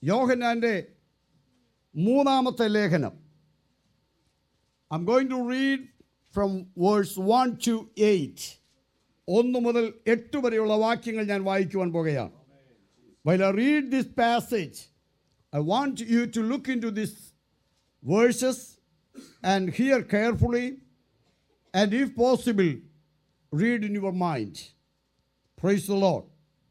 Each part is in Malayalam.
യോഹന്നാൻ്റെ മൂന്നാമത്തെ ലേഖനം I'm going to read from verse one to eight ഒന്ന് മുതൽ എട്ട് വരെയുള്ള വാക്യങ്ങൾ ഞാൻ വായിക്കുവാൻ പോകുകയാണ് While I read this passage, I want you to look into these verses and hear carefully, and if possible, read in your mind. Praise the Lord.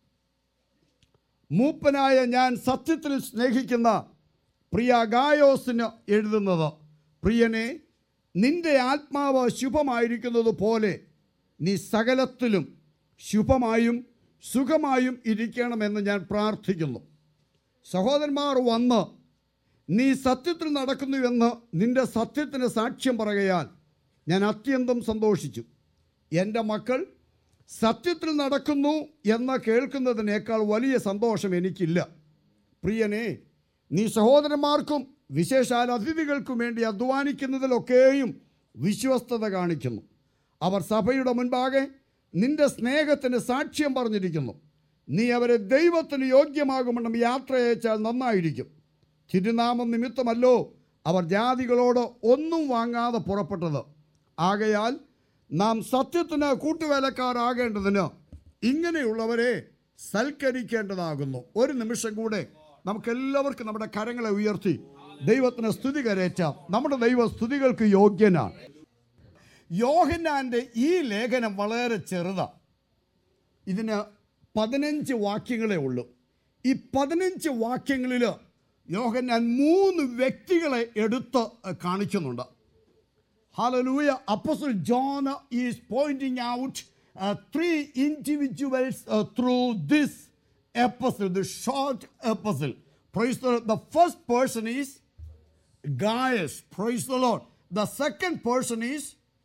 മൂപ്പനായ ഞാൻ സത്യത്തിൽ സ്നേഹിക്കുന്ന പ്രിയ ഗായോസിന് എഴുതുന്നത് പ്രിയനെ നിന്റെ ആത്മാവ് ശുഭമായിരിക്കുന്നത് പോലെ നീ സകലത്തിലും ശുഭമായും സുഖമായും ഇരിക്കണമെന്ന് ഞാൻ പ്രാർത്ഥിക്കുന്നു സഹോദരന്മാർ വന്ന് നീ സത്യത്തിൽ നടക്കുന്നുവെന്ന് നിന്റെ സത്യത്തിന് സാക്ഷ്യം പറയുകയാൽ ഞാൻ അത്യന്തം സന്തോഷിച്ചു എൻ്റെ മക്കൾ സത്യത്തിൽ നടക്കുന്നു എന്ന് കേൾക്കുന്നതിനേക്കാൾ വലിയ സന്തോഷം എനിക്കില്ല പ്രിയനെ നീ സഹോദരന്മാർക്കും വിശേഷാൽ അതിഥികൾക്കും വേണ്ടി അധ്വാനിക്കുന്നതിലൊക്കെയും വിശ്വസ്തത കാണിക്കുന്നു അവർ സഭയുടെ മുൻപാകെ നിന്റെ സ്നേഹത്തിന് സാക്ഷ്യം പറഞ്ഞിരിക്കുന്നു നീ അവരെ ദൈവത്തിന് യോഗ്യമാകുമെന്നും യാത്ര അയച്ചാൽ നന്നായിരിക്കും തിരുനാമം നിമിത്തമല്ലോ അവർ ജാതികളോട് ഒന്നും വാങ്ങാതെ പുറപ്പെട്ടത് ആകയാൽ നാം സത്യത്തിന് കൂട്ടുവേലക്കാരാകേണ്ടതിന് ഇങ്ങനെയുള്ളവരെ സൽക്കരിക്കേണ്ടതാകുന്നു ഒരു നിമിഷം കൂടെ നമുക്കെല്ലാവർക്കും നമ്മുടെ കരങ്ങളെ ഉയർത്തി ദൈവത്തിന് സ്തുതി കരേറ്റാം നമ്മുടെ ദൈവ സ്തുതികൾക്ക് യോഗ്യനാണ് യോഹന്നാൻ്റെ ഈ ലേഖനം വളരെ ചെറുതാണ് ഇതിന് പതിനഞ്ച് വാക്യങ്ങളേ ഉള്ളൂ ഈ പതിനഞ്ച് വാക്യങ്ങളിൽ യോഹന്നാൻ മൂന്ന് വ്യക്തികളെ എടുത്ത് കാണിക്കുന്നുണ്ട് Hallelujah. Apostle John is pointing out uh, three individuals uh, through this epistle, the short epistle. Praise the Lord. The first person is Gaius. Praise the Lord. The second person is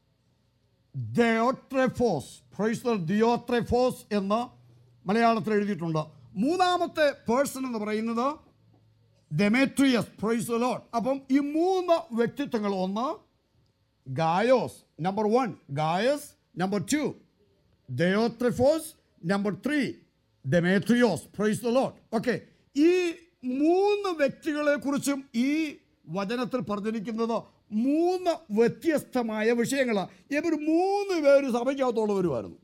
Diotrephes. Praise the Lord. Diotrephes എന്ന് മലയാളത്തിൽ എഴുതിയിട്ടുണ്ട് മൂന്നാമത്തെ പേഴ്സൺ എന്ന് പറയുന്നത് ഡെമേട്രിയസ് പ്രൈസ് ദ ലോഡ് അപ്പം ഈ മൂന്ന് വ്യക്തിത്വങ്ങൾ ഒന്ന് Gaius number one Gaius number two Diotrephes number three Demetrius praise the Lord okay ഈ മൂന്ന് വ്യക്തികളെ കുറിച്ചും ഈ വചനത്തിൽ പറഞ്ഞിരിക്കുന്നത് മൂന്ന് വ്യത്യസ്തമായ വിഷയങ്ങളാണ് ഇവർ മൂന്ന് പേര് സഭയ്ക്കകത്തുള്ളവരുമായിരുന്നു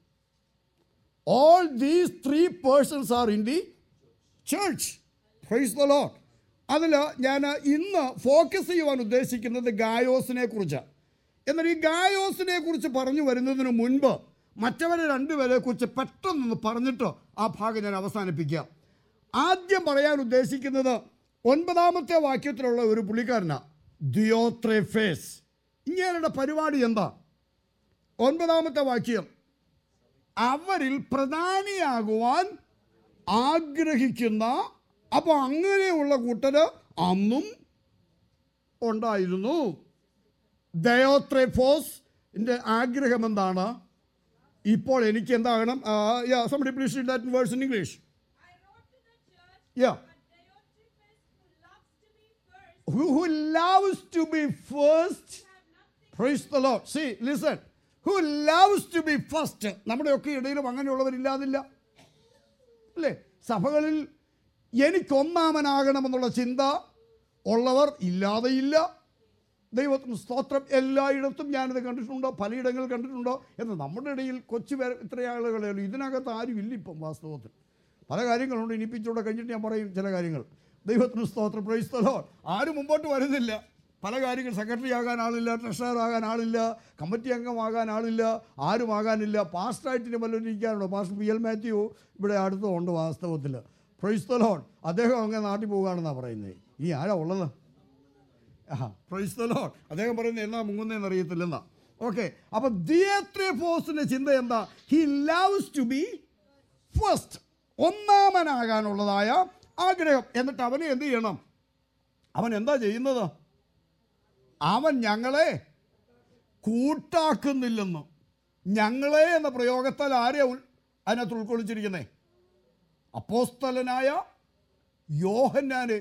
all these three persons are in the church praise the Lord അതിൽ ഞാൻ ഇന്ന് ഫോക്കസ് ചെയ്യുവാൻ ഉദ്ദേശിക്കുന്നത് ഗായോസിനെ കുറിച്ചാണ് എന്നാൽ ഈ ഗായോസിനെ കുറിച്ച് പറഞ്ഞു വരുന്നതിന് മുൻപ് മറ്റവരെ രണ്ടുപേരെ കുറിച്ച് പെട്ടെന്നൊന്ന് പറഞ്ഞിട്ട് ആ ഭാഗം ഞാൻ അവസാനിപ്പിക്കാം ആദ്യം പറയാൻ ഉദ്ദേശിക്കുന്നത് ഒൻപതാമത്തെ വാക്യത്തിലുള്ള ഒരു പുള്ളിക്കാരനാണ് ദിയോത്രേഫേസ് ഇങ്ങനെയുള്ള പരിപാടി എന്താ ഒൻപതാമത്തെ വാക്യം അവരിൽ പ്രധാനിയാകുവാൻ ആഗ്രഹിക്കുന്ന അപ്പോൾ അങ്ങനെയുള്ള കൂട്ടര് അന്നും ഉണ്ടായിരുന്നു ദയോത്രേഫോസിൻ്റെ ആഗ്രഹം എന്താണ് ഇപ്പോൾ എനിക്ക് എന്താകണം somebody please read that words in English I wrote to the church, Yeah. but Diotrephes, who loves to be who loves to be first, first have nothing. Praise the Lord. See, listen. Who loves to be first? നമ്മുടെയൊക്കെ ഇടയിലും അങ്ങനെയുള്ളവരില്ലാതില്ല അല്ലേ സഭകളിൽ എനിക്കൊന്നാമനാകണമെന്നുള്ള ചിന്ത ഉള്ളവർ ഇല്ലാതെയില്ല ദൈവത്തിന് സ്തോത്രം എല്ലായിടത്തും ഞാനിത് കണ്ടിട്ടുണ്ടോ പലയിടങ്ങളിൽ കണ്ടിട്ടുണ്ടോ എന്ന് നമ്മുടെ ഇടയിൽ കൊച്ചു പേർ ഇത്ര ആളുകളേ ഉള്ളൂ ഇതിനകത്ത് ആരും ഇല്ല ഇപ്പം വാസ്തവത്തിൽ പല കാര്യങ്ങളുണ്ട് ഇനിപ്പിച്ചൂടെ കഴിഞ്ഞിട്ട് ഞാൻ പറയും ചില കാര്യങ്ങൾ ദൈവത്തിന് സ്തോത്രം പ്രൈസ്തലോ ആരും മുമ്പോട്ട് വരുന്നില്ല പല കാര്യങ്ങൾ സെക്രട്ടറി ആകാൻ ആളില്ല ട്രഷറർ ആകാൻ ആളില്ല കമ്മിറ്റി അംഗമാകാൻ ആളില്ല ആരും ആകാനില്ല പാസ്റ്ററായിട്ട് വല്ലവരും ഇരിക്കാനുണ്ടോ പാസ്റ്റർ പി എൽ മാത്യു ഇവിടെ അടുത്തുണ്ട് വാസ്തവത്തിൽ പ്രൈസ്തലോൺ അദ്ദേഹം അങ്ങനെ നാട്ടിൽ പോകുകയാണെന്നാണ് പറയുന്നത് ഈ ആരാ ഉള്ളത് പ്രൈസ് ദ ലോർഡ് അദ്ദേഹം പറയുന്നത് എന്നാ മുങ്ങുന്നതെന്ന് അറിയത്തില്ലെന്നാ ഓക്കെ അപ്പൊ ദിയത്രേഫോസിന്റെ ചിന്ത എന്താ he loves to be first ഒന്നാമനാകാനുള്ളതായ ആഗ്രഹം എന്നിട്ട് അവനെ എന്ത് ചെയ്യണം അവൻ എന്താ ചെയ്യുന്നത് അവൻ ഞങ്ങളെ കൂട്ടാക്കുന്നില്ലെന്ന് ഞങ്ങളെ എന്ന പ്രയോഗത്താൽ ആരെയാ ഉൾ- അതിനകത്ത് ഉൾക്കൊള്ളിച്ചിരിക്കുന്നേ അപ്പോസ്തലനായ യോഹന്നാനെ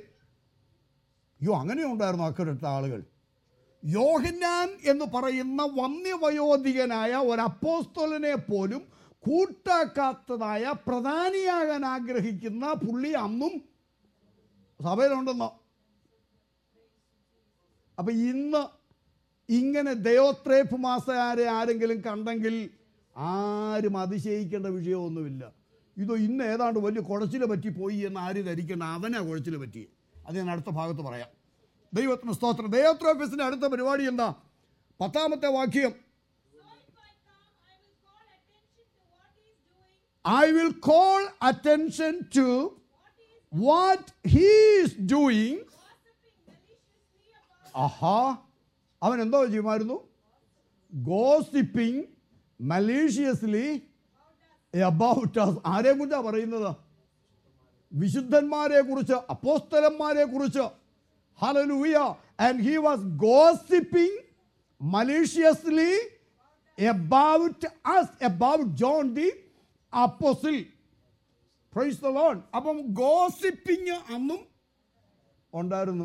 യോ അങ്ങനെ ഉണ്ടായിരുന്നു അക്കരത്തെ ആളുകൾ യോഹന്നാൻ എന്ന് പറയുന്ന വന്യവയോധികനായ ഒരു അപ്പോസ്തോലനെ പോലും കൂട്ടാക്കാത്തതായ പ്രധാനിയാകാൻ ആഗ്രഹിക്കുന്ന പുള്ളി അന്നും സഭയിലുണ്ടെന്നോ അപ്പൊ ഇന്ന് ഇങ്ങനെ ദയോത്രേപ്പ് മാസകാരെ ആരെങ്കിലും കണ്ടെങ്കിൽ ആരും അതിശയിക്കേണ്ട വിഷയമൊന്നുമില്ല ഇതോ ഇന്ന് ഏതാണ്ട് വലിയ കുഴച്ചിൽ പറ്റി പോയി എന്ന് ആരും ധരിക്കേണ്ട അവനാ കുഴച്ചിൽ പറ്റി അത് ഞാൻ അടുത്ത ഭാഗത്ത് പറയാം ദൈവത്തിന് സ്തോത്രം ദയോത്രോഫീസിന്റെ അടുത്ത പരിപാടി എന്താ പത്താമത്തെ വാക്യം So if I come, I will call attention to what he is I will call attention to what he is doing, doing gossiping maliciously about ആഹാ അവൻ എന്തോ ചെയ്യുമായിരുന്നു ഗോസിപ്പിംഗ് മലീഷ്യസ്ലി അബൌട്ട് us ആരെ കുറിച്ചാണ് പറയുന്നത് വിശുദ്ധന്മാരെ കുറിച്ച് അപ്പോസ്തലന്മാരെ കുറിച്ച് hallelujah and he was gossiping maliciously about us about John the apostle praise the Lord അപ്പം ഗോസിപ്പിംഗ് അന്നും ഉണ്ടായിരുന്നു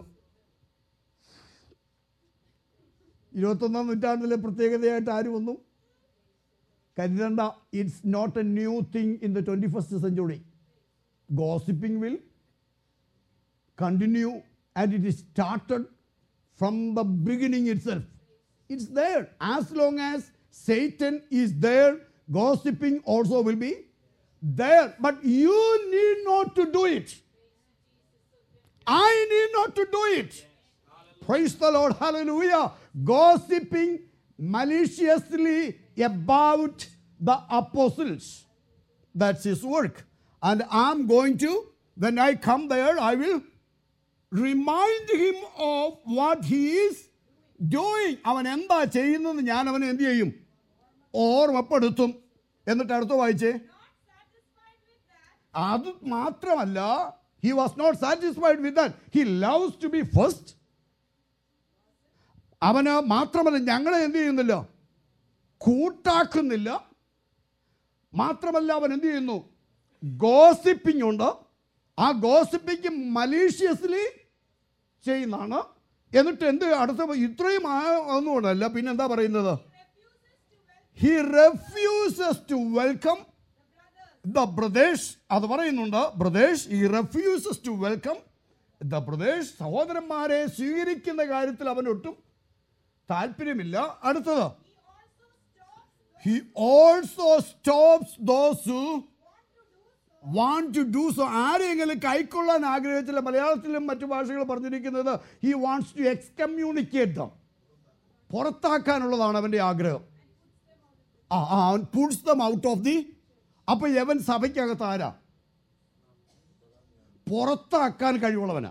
ഇരുപത്തൊന്നാം നൂറ്റാണ്ടിലെ പ്രത്യേകതയായിട്ട് ആരും ഒന്നും കരുതണ്ട it's not a new thing in the twenty first century gossiping will continue and it is started from the beginning itself it's there as long as Satan is there gossiping also will be there but you need not to do it I need not to do it. Praise the Lord. Hallelujah. Gossiping maliciously about the apostles. That's his work. And I'm going to, when I come there, I will remind him of what he is doing. അവൻ എന്താ ചെയ്യുന്നത് ഞാൻ അവനെ എന്ത് ചെയ്യും ഓർമ്മപ്പെടുത്തും എന്നിട്ട് അടുത്ത വായിച്ചേ not satisfied with that, അത് മാത്രമല്ല he was not satisfied with that he loves to be first അവന് മാത്രമല്ല ഞങ്ങളെ എന്ത് ചെയ്യുന്നില്ല കൂട്ടാക്കുന്നില്ല മാത്രമല്ല അവൻ എന്ത് ചെയ്യുന്നു ഗോസിപ്പിംഗ് ഉണ്ട് ആ ഗോസിപ്പിംഗ് മലീഷ്യസ്ലി ചെയ്യുന്നതാണ് എന്നിട്ട് എന്ത് അടുത്ത ഇത്രയും ആ- ഒന്നുകൊണ്ടല്ല പിന്നെ എന്താ പറയുന്നത് he refuses to welcome he refuses to welcome the brothers, the brothers അത് പറയുന്നുണ്ട് brothers he refuses to welcome the brothers സഹോദരന്മാരെ സ്വീകരിക്കുന്ന കാര്യത്തിൽ അവൻ ഒട്ടും താല്പര്യമില്ല അടുത്തത് he also he also stops those stops those who want want to do so to do so ആരെങ്കിലും കൈക്കൊള്ളാൻ ആഗ്രഹിച്ചില്ല മലയാളത്തിലും മറ്റു ഭാഷകളും പറഞ്ഞിരിക്കുന്നത് he wants to excommunicate them പുറത്താക്കാനുള്ളതാണ് അവൻ്റെ ആഗ്രഹം ആ ആ അവൻ puts them out of the അപ്പൊ യവൻ സഭയ്ക്കകത്ത് ആരാ പുറത്താക്കാൻ കഴിവുള്ളവനാ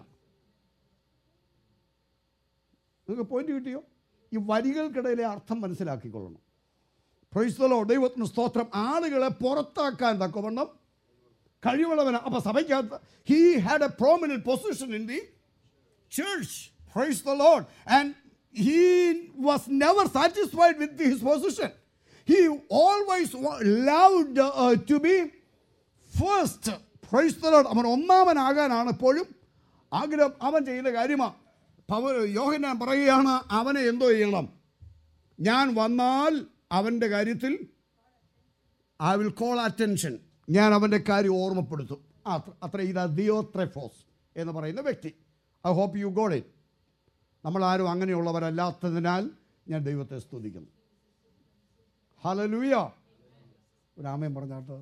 നിങ്ങൾക്ക് പോയിന്റ് കിട്ടിയോ ഈ വരികൾക്കിടയിലെ അർത്ഥം മനസ്സിലാക്കിക്കൊള്ളണം പ്രൈസ്തലോ ദൈവത്തിന് സ്തോത്രം ആളുകളെ പുറത്താക്കാൻ തക്കവണ്ണം കഴിവുള്ളവനാ അപ്പൊ സഭയ്ക്കകത്ത് he had a prominent position in the church. Praise the Lord. And he was never satisfied with his position. He always wa- loved uh, to be first. Praise the Lord. അവൻ ഒന്നാമനാകാനാണ് എപ്പോഴും ആഗ്രഹം അവൻ ചെയ്യുന്ന കാര്യമാണ് പവ യോഹനാൻ പറയുകയാണ് അവനെ എന്തോ ചെയ്യണം ഞാൻ വന്നാൽ അവൻ്റെ കാര്യത്തിൽ ഐ വിൽ കോൾ അറ്റൻഷൻ ഞാൻ അവൻ്റെ കാര്യം ഓർമ്മപ്പെടുത്തും ആ, അത്ര അത്ര ഇതാ ദിയോത്രഫോസ് എന്ന് പറയുന്ന വ്യക്തി I hope you got it നമ്മൾ ആരും അങ്ങനെയുള്ളവരല്ലാത്തതിനാൽ ഞാൻ ദൈവത്തെ സ്തുതിക്കുന്നു ഹലലൂയ ഒരു ആമയും പറഞ്ഞാട്ടോ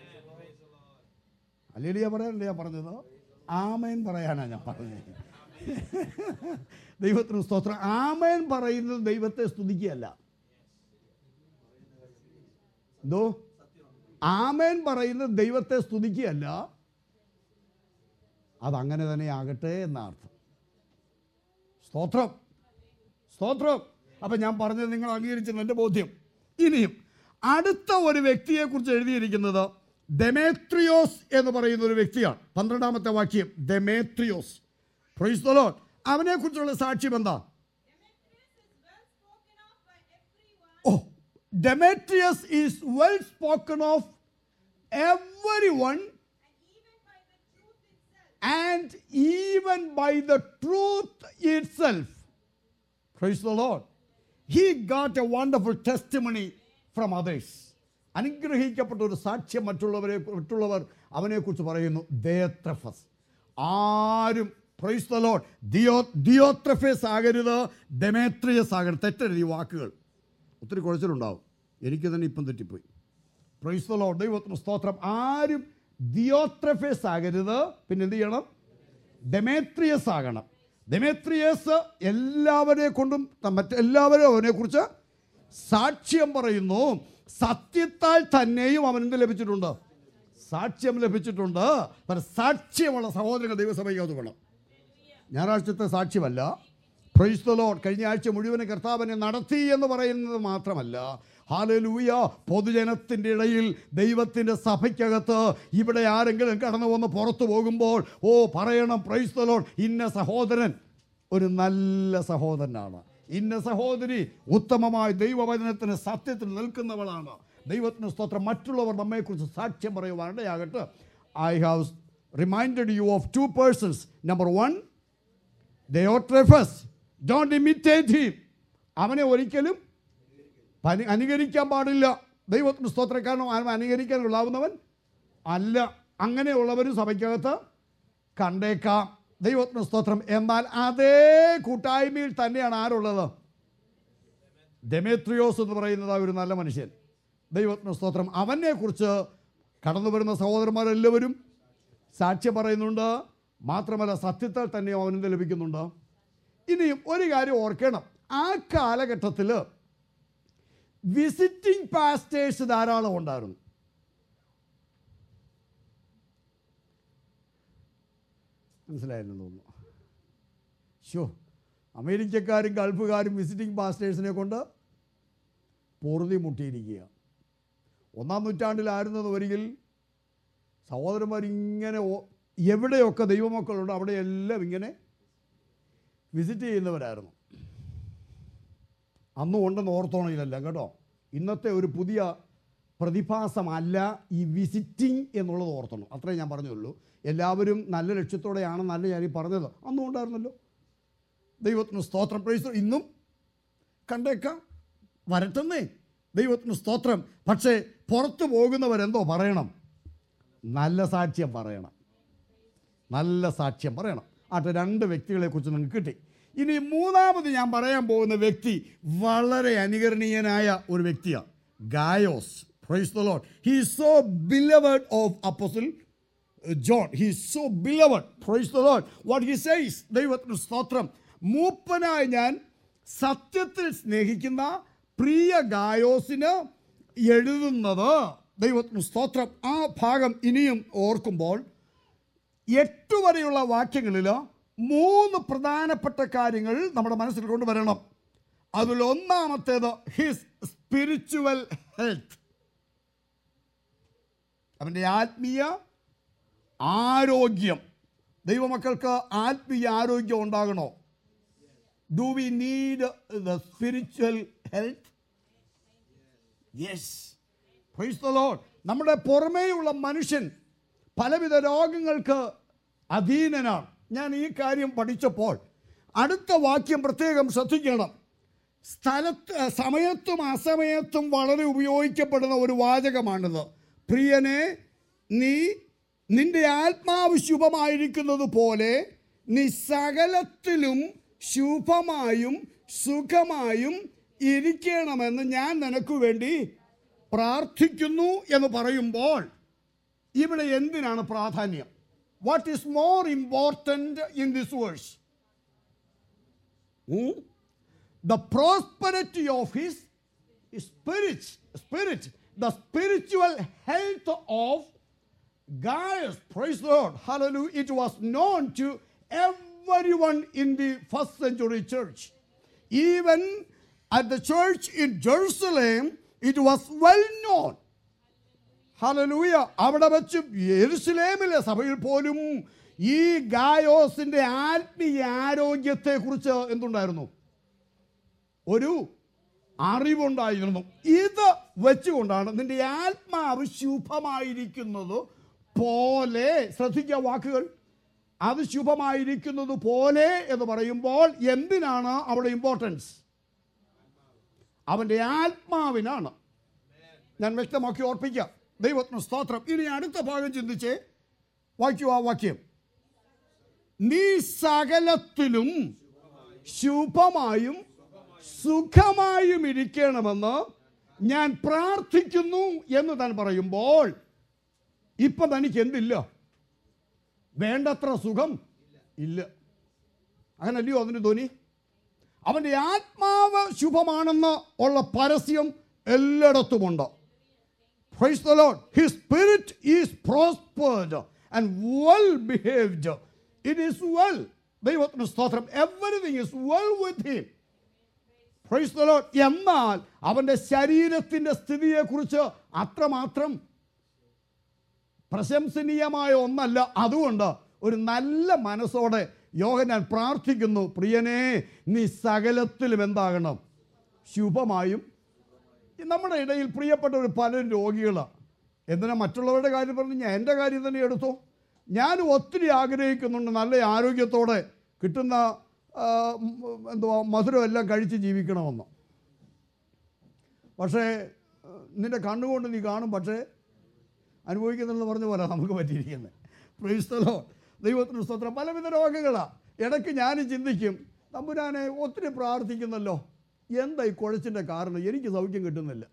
അല്ലേലിയ പറയാനല്ലേ ഞാൻ പറഞ്ഞത് ആമേൻ പറയാനാണ് ഞാൻ പറഞ്ഞത് ദൈവത്തിന് സ്തോത്രം ആമേൻ പറയുന്നത് ദൈവത്തെ സ്തുതിക്കുകയല്ല എന്തോ ആമേൻ പറയുന്നത് ദൈവത്തെ സ്തുതിക്കുകയല്ല അതങ്ങനെ തന്നെ ആകട്ടെ എന്ന അർത്ഥം സ്തോത്രം സ്തോത്രം അപ്പം ഞാൻ പറഞ്ഞത് നിങ്ങൾ അംഗീകരിച്ചെന്ന് എൻ്റെ ബോധ്യം ഇനിയും അടുത്ത ഒരു വ്യക്തിയെക്കുറിച്ച് എഴുതിയിരിക്കുന്നത് ഡെമേത്രിയോസ് എന്ന് പറയുന്ന ഒരു വ്യക്തിയാണ് പന്ത്രണ്ടാമത്തെ വാക്യം ഡെമേത്രിയോസ് പ്രൈസ് ദ ലോർഡ് അവനെക്കുറിച്ചുള്ള സാക്ഷ്യം എന്താ Demetrius is well spoken of by Oh, Demetrius is well spoken of everyone everyone and even by the truth and even by itself. the truth itself. Praise the Lord. He got a wonderful testimony from others. അനുഗ്രഹിക്കപ്പെട്ട ഒരു സാക്ഷ്യം മറ്റുള്ളവരെ മറ്റുള്ളവർ അവനെക്കുറിച്ച് പറയുന്നു ദേത്രഫസ് ആരും പ്രൈസ് ദ ലോഡ് ദിയോ ദിയോത്രഫേസ് ആകരുത് ഡെമേട്രിയസ് ആകരുത് തെറ്റരുത് ഈ വാക്കുകൾ ഒത്തിരി കുഴച്ചിലുണ്ടാവും എനിക്ക് തന്നെ ഇപ്പം തെറ്റിപ്പോയി പ്രൈസ് ദ ലോഡ് ദൈവത്തിന് സ്തോത്രം ആരും ദിയോത്രഫേസ് ആകരുത് പിന്നെ എന്ത് ചെയ്യണം ഡെമേട്രിയസ് ആകണം ഡെമേട്രിയസ് എല്ലാവരെ കൊണ്ടും മറ്റെല്ലാവരും അവനെക്കുറിച്ച് സാക്ഷ്യം പറയുന്നു സത്യത്താൽ തന്നെയും അവൻ എന്ത് ലഭിച്ചിട്ടുണ്ട് സാക്ഷ്യം ലഭിച്ചിട്ടുണ്ട് പക്ഷേ സാക്ഷ്യമുള്ള സഹോദരങ്ങൾ ദൈവസഭയ്ക്കകത്ത് വേണം ഞായറാഴ്ചത്തെ സാക്ഷ്യമല്ല പ്രൈസ് ദ ലോഡ് കഴിഞ്ഞ ആഴ്ച മുഴുവൻ കർത്താവിനെ നടത്തി എന്ന് പറയുന്നത് മാത്രമല്ല ഹാലലൂയ പൊതുജനത്തിൻ്റെ ഇടയിൽ ദൈവത്തിൻ്റെ സഭയ്ക്കകത്ത് ഇവിടെ ആരെങ്കിലും കടന്നു വന്ന് പുറത്തു പോകുമ്പോൾ ഓ പറയണം പ്രൈസ് ദ ലോഡ് ഇന്ന സഹോദരൻ ഒരു നല്ല സഹോദരനാണ് ഇന്ന സഹോദരി ഉത്തമമായ ദൈവവചനത്തിന് സത്യത്തിൽ നിൽക്കുന്നവളാണ് ദൈവത്തിന് സ്തോത്രം മറ്റുള്ളവർ നമ്മെക്കുറിച്ച് സാക്ഷ്യം പറയുവാനിടയാകട്ടെ I have reminded you of two persons number one Diotrephes don't imitate him അവനെ ഒരിക്കലും പനി- അനുകരിക്കാൻ പാടില്ല ദൈവത്തിന് സ്തോത്രക്കാരനോ അവൻ അനുകരിക്കാൻ കൊള്ളാവുന്നവൻ അല്ല അങ്ങനെയുള്ളവരും സഭയ്ക്കകത്ത് കണ്ടേക്കാം ദൈവത്തിന് സ്തോത്രം എന്നാൽ അതേ കൂട്ടായ്മയിൽ തന്നെയാണ് ആരുള്ളത് ഡെമേത്രിയോസ് എന്ന് പറയുന്നത് ആ ഒരു നല്ല മനുഷ്യൻ ദൈവത്തിന് സ്തോത്രം അവനെ കുറിച്ച് കടന്നു വരുന്ന സഹോദരന്മാരെല്ലാവരും സാക്ഷ്യം പറയുന്നുണ്ട് മാത്രമല്ല സത്യത്താൽ തന്നെ അവനെന്ത് ലഭിക്കുന്നുണ്ട് ഇനിയും ഒരു കാര്യം ഓർക്കണം ആ കാലഘട്ടത്തിൽ വിസിറ്റിംഗ് പാസ്റ്റേഴ്സ് ധാരാളം ഉണ്ടായിരുന്നു മനസ്സിലായെന്ന് തോന്നുന്നു ഷോ അമേരിക്കക്കാരും ഗൾഫുകാരും വിസിറ്റിംഗ് പാസ്റ്റേഴ്സിനെ കൊണ്ട് പൊറുതി മുട്ടിയിരിക്കുക ഒന്നാം നൂറ്റാണ്ടിലായിരുന്നത് ഒരിക്കൽ സഹോദരന്മാർ ഇങ്ങനെ ഓ- എവിടെയൊക്കെ ദൈവമക്കളുണ്ടോ അവിടെയെല്ലാം ഇങ്ങനെ വിസിറ്റ് ചെയ്യുന്നവരായിരുന്നു അന്നും ഉണ്ടെന്ന് ഓർത്തോണില്ല കേട്ടോ ഇന്നത്തെ ഒരു പുതിയ പ്രതിഭാസമല്ല ഈ വിസിറ്റിംഗ് എന്നുള്ളത് ഓർത്തണം അത്രേ ഞാൻ പറഞ്ഞുള്ളൂ എല്ലാവരും നല്ല ലക്ഷ്യത്തോടെയാണെന്നല്ല ഞാൻ ഈ പറഞ്ഞത് അന്നും ഉണ്ടായിരുന്നല്ലോ ദൈവത്തിന് സ്തോത്രം പ്രൈസ് ഇന്നും കണ്ടേക്കാം വരട്ടെന്നേ ദൈവത്തിന് സ്തോത്രം പക്ഷേ പുറത്തു പോകുന്നവരെന്തോ പറയണം നല്ല സാക്ഷ്യം പറയണം നല്ല സാക്ഷ്യം പറയണം ആട്ടെ രണ്ട് വ്യക്തികളെ കുറിച്ച് നിങ്ങൾക്ക് കിട്ടി ഇനി മൂന്നാമത് ഞാൻ പറയാൻ പോകുന്ന വ്യക്തി വളരെ അനുകരണീയനായ ഒരു വ്യക്തിയാണ് Gaius praise the Lord he so beloved of apostle John he so beloved praise the Lord what he says ദൈവത്തിന് സ്തോത്രം മൂപ്പനായി ഞാൻ സത്യത്തിൽ സ്നേഹിക്കുന്ന പ്രിയ ഗായോസിന് എഴുതുന്നത് ദൈവത്തിന് സ്തോത്രം ആ ഭാഗം ഇനിയും ഓർക്കുമ്പോൾ എട്ട് വരെയുള്ള വാക്യങ്ങളിൽ മൂന്ന് പ്രധാനപ്പെട്ട കാര്യങ്ങൾ നമ്മുടെ മനസ്സിൽ കൊണ്ടുവരണം അതിൽ ഒന്നാമത്തേത് ഹിസ് സ്പിരിച്വൽ ഹെൽത്ത് അവൻ്റെ ആത്മീയ ആരോഗ്യം ദൈവമക്കൾക്ക് ആത്മീയ ആരോഗ്യം ഉണ്ടാകണോ do we need the spiritual health yes praise the Lord നമ്മുടെ പുറമേയുള്ള മനുഷ്യൻ പലവിധ രോഗങ്ങൾക്ക് അധീനനാണ് ഞാൻ ഈ കാര്യം പഠിച്ചപ്പോൾ അടുത്ത വാക്യം പ്രത്യേകം ശ്രദ്ധിക്കണം സ്ഥലത്ത് സമയത്തും അസമയത്തും വളരെ ഉപയോഗിക്കപ്പെടുന്ന ഒരു വാചകമാണിത് പ്രിയനെ നീ നിന്റെ ആത്മാവ് ശുഭമായിരിക്കുന്നത് പോലെ നീ സകലത്തിലും ശുഭമായും സുഖമായും ഇരിക്കണമെന്ന് ഞാൻ നിനക്ക് വേണ്ടി പ്രാർത്ഥിക്കുന്നു എന്ന് പറയുമ്പോൾ ഇവിടെ എന്തിനാണ് പ്രാധാന്യം what is more important in this verse the prosperity of his spirit, spirit, the spiritual health of Gaius. Praise the Lord. Hallelujah. It was known to everyone in the first century church. Even at the church in Jerusalem, it was well known. Hallelujah അവിടെ വെച്ച് യെരുസലേമിലെ സഭയിൽ പോലും ഈ ഗായോസിന്റെ ആത്മീയ ആരോഗ്യത്തെക്കുറിച്ച് എന്തുണ്ടായിരുന്നു ഒരു അറിവുണ്ടായിരുന്നു ഇത് വെച്ചുകൊണ്ടാണ് നിന്റെ ആത്മാവ് ശുഭമായിരിക്കുന്നത് പോലെ ശ്രദ്ധിക്കുക വാക്കുകൾ അത് ശുഭമായിരിക്കുന്നത് പോലെ എന്ന് പറയുമ്പോൾ എന്തിനാണ് അവിടെ ഇമ്പോർട്ടൻസ് അവൻ്റെ ആത്മാവിനാണ് ഞാൻ വ്യക്തമാക്കി ഓർപ്പിക്കാം ദൈവത്തിന് സ്തോത്രം ഇനി അടുത്ത ഭാഗം ചിന്തിച്ച് വായിക്കൂ ആ വാക്യം നീ സകലത്തിലും ശുഭമായും സുഖമായും ഇരിക്കണമെന്ന് ഞാൻ പ്രാർത്ഥിക്കുന്നു എന്ന് താൻ പറയുമ്പോൾ ഇപ്പൊ തനിക്ക് എന്തില്ല വേണ്ടത്ര സുഖം ഇല്ല അങ്ങനല്ലയോ അതിന് ധ്വനി അവൻ്റെ ആത്മാവ് ശുഭമാണെന്ന് ഉള്ള പരസ്യം എല്ലായിടത്തുമുണ്ട് Praise the Lord. His spirit is prospered and well behaved. It is well. ദൈവത്തിന് സ്തോത്രം everything is well with him praise the Lord എന്നാൽ അവൻ്റെ ശരീരത്തിൻ്റെ സ്ഥിതിയെക്കുറിച്ച് അത്രമാത്രം പ്രശംസനീയമായ ഒന്നല്ല അതുകൊണ്ട് ഒരു നല്ല മനസ്സോടെ യോഹനാൻ പ്രാർത്ഥിക്കുന്നു പ്രിയനെ നീ സകലത്തിലും എന്താകണം ശുഭമായും ഈ നമ്മുടെ ഇടയിൽ പ്രിയപ്പെട്ട ഒരു പലരും രോഗികളാണ് എന്തിനാ മറ്റുള്ളവരുടെ കാര്യം പറഞ്ഞ് ഞാൻ എൻ്റെ കാര്യം തന്നെ എടുത്തു ഞാൻ ഒത്തിരി ആഗ്രഹിക്കുന്നുണ്ട് നല്ല ആരോഗ്യത്തോടെ കിട്ടുന്ന ആ, ഉം, എന്തുവാ മധുരം എല്ലാം കഴിച്ച് ജീവിക്കണമെന്ന് പക്ഷേ ആ, നിന്റെ കണ്ണുകൊണ്ട് നീ കാണും പക്ഷേ അനുഭവിക്കുന്നെന്ന് പറഞ്ഞ പോലെ നമുക്ക് പറ്റിയിരിക്കുന്നത് പ്രൈസ്തലോ ദൈവത്തിന് സ്തോത്രം പലവിധ രോഗങ്ങളാണ് ഇടയ്ക്ക് ഞാൻ ചിന്തിക്കും തമ്പുരാനെ ഒത്തിരി പ്രാർത്ഥിക്കുന്നല്ലോ എന്താ ഈ കുഴച്ചിൻ്റെ കാരണം എനിക്ക് സൗഖ്യം കിട്ടുന്നില്ല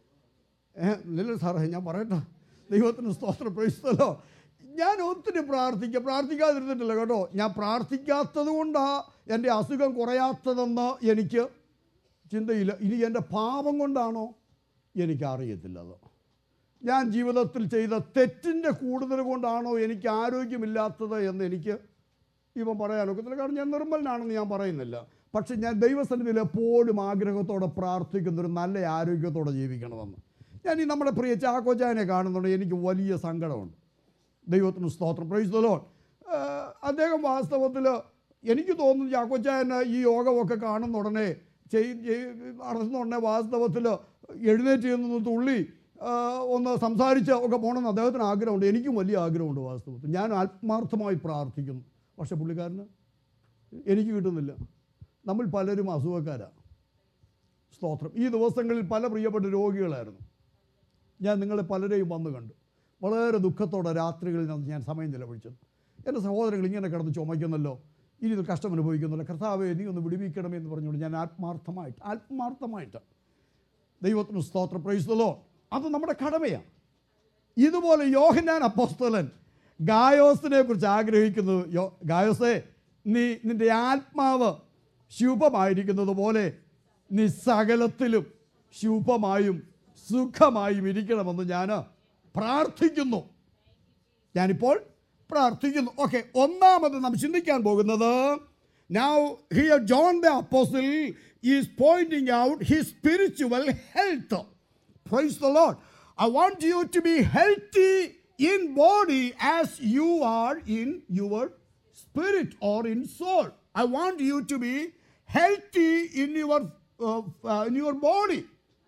ഏ നില്ല സാറേ ഞാൻ പറയട്ടെ ദൈവത്തിന് സ്തോത്രം പ്രൈസ്തലോ ഞാൻ ഒത്തിരി പ്രാർത്ഥിക്കുക പ്രാർത്ഥിക്കാതിരുന്നിട്ടില്ല കേട്ടോ ഞാൻ പ്രാർത്ഥിക്കാത്തത് കൊണ്ടാണ് എൻ്റെ അസുഖം കുറയാത്തതെന്ന് എനിക്ക് ചിന്തയില്ല ഇനി എൻ്റെ പാപം കൊണ്ടാണോ എനിക്കറിയത്തില്ല അത് ഞാൻ ജീവിതത്തിൽ ചെയ്ത തെറ്റിൻ്റെ കൂടുതൽ കൊണ്ടാണോ എനിക്ക് ആരോഗ്യമില്ലാത്തത് എന്ന് എനിക്ക് ഇവൻ പറയാനൊക്കത്തില്ല കാരണം ഞാൻ നിർമ്മലനാണെന്ന് ഞാൻ പറയുന്നില്ല പക്ഷെ ഞാൻ ദൈവസന്നിധിയിൽ എപ്പോഴും ആഗ്രഹത്തോടെ പ്രാർത്ഥിക്കുന്ന ഒരു നല്ല ആരോഗ്യത്തോടെ ജീവിക്കണമെന്ന് ഞാൻ ഈ നമ്മുടെ പ്രിയ ചാക്കോച്ചാനെ കാണുന്നുണ്ട് എനിക്ക് വലിയ സങ്കടമുണ്ട് ദൈവത്തിന് സ്തോത്രം പ്രൈസ് ദ ലോഡ് അദ്ദേഹം വാസ്തവത്തിൽ എനിക്ക് തോന്നുന്നു ചാക്കോച്ചായന് ഈ യോഗമൊക്കെ കാണുന്ന ഉടനെ ചെയ് ചെയ്- നടത്തുന്ന ഉടനെ വാസ്തവത്തിൽ എഴുന്നേറ്റ് നിന്ന് തുള്ളി ആ, ഒന്ന് സംസാരിച്ച് ഒക്കെ പോകണമെന്ന് അദ്ദേഹത്തിന് ആഗ്രഹമുണ്ട് എനിക്കും വലിയ ആഗ്രഹമുണ്ട് വാസ്തവത്തിൽ ഞാൻ ആത്മാർത്ഥമായി പ്രാർത്ഥിക്കുന്നു പക്ഷെ പുള്ളിക്കാരന് എനിക്ക് കിട്ടുന്നില്ല നമ്മൾ പലരും അസുഖക്കാരാണ് സ്തോത്രം ഈ ദിവസങ്ങളിൽ പല പ്രിയപ്പെട്ട രോഗികളായിരുന്നു ഞാൻ നിങ്ങളെ പലരെയും വന്ന് കണ്ടു വളരെ ദുഃഖത്തോടെ രാത്രികളിൽ നിന്ന് ഞാൻ സമയം ചിലവഴിച്ചത് എൻ്റെ സഹോദരങ്ങൾ ഇങ്ങനെ കിടന്ന് ചുമയ്ക്കുന്നല്ലോ ഇനി ഇത് കഷ്ടം അനുഭവിക്കുന്നല്ലോ കർത്താവെ നീ ഒന്ന് വിടുവിക്കണമേ എന്ന് പറഞ്ഞുകൊണ്ട് ഞാൻ ആത്മാർത്ഥമായിട്ട് ആത്മാർത്ഥമായിട്ട് ദൈവത്തിന് സ്തോത്ര പ്രൈസ്തലോ അത് നമ്മുടെ കടമയാണ് ഇതുപോലെ യോഹന്നാൻ അപ്പോസ്തലൻ ഗായോസിനെ കുറിച്ച് ആഗ്രഹിക്കുന്നു യോ ഗായോസേ നീ നിന്റെ ആത്മാവ് ശുഭമായിരിക്കുന്നത് പോലെ നീ സകലത്തിലും ശുഭമായും സുഖമായും ഇരിക്കണമെന്ന് ഞാൻ പ്രാർത്ഥിക്കുന്നു ഞാനിപ്പോൾ പ്രാർത്ഥിക്കുന്നു ഓക്കെ ഒന്നാമത് നാം ചിന്തിക്കാൻ പോകുന്നത് Now here John the Apostle is pointing out his spiritual health. Praise the Lord. I want you to be healthy in body as you are in your spirit or in soul. I want you to be healthy in your uh, uh, in your body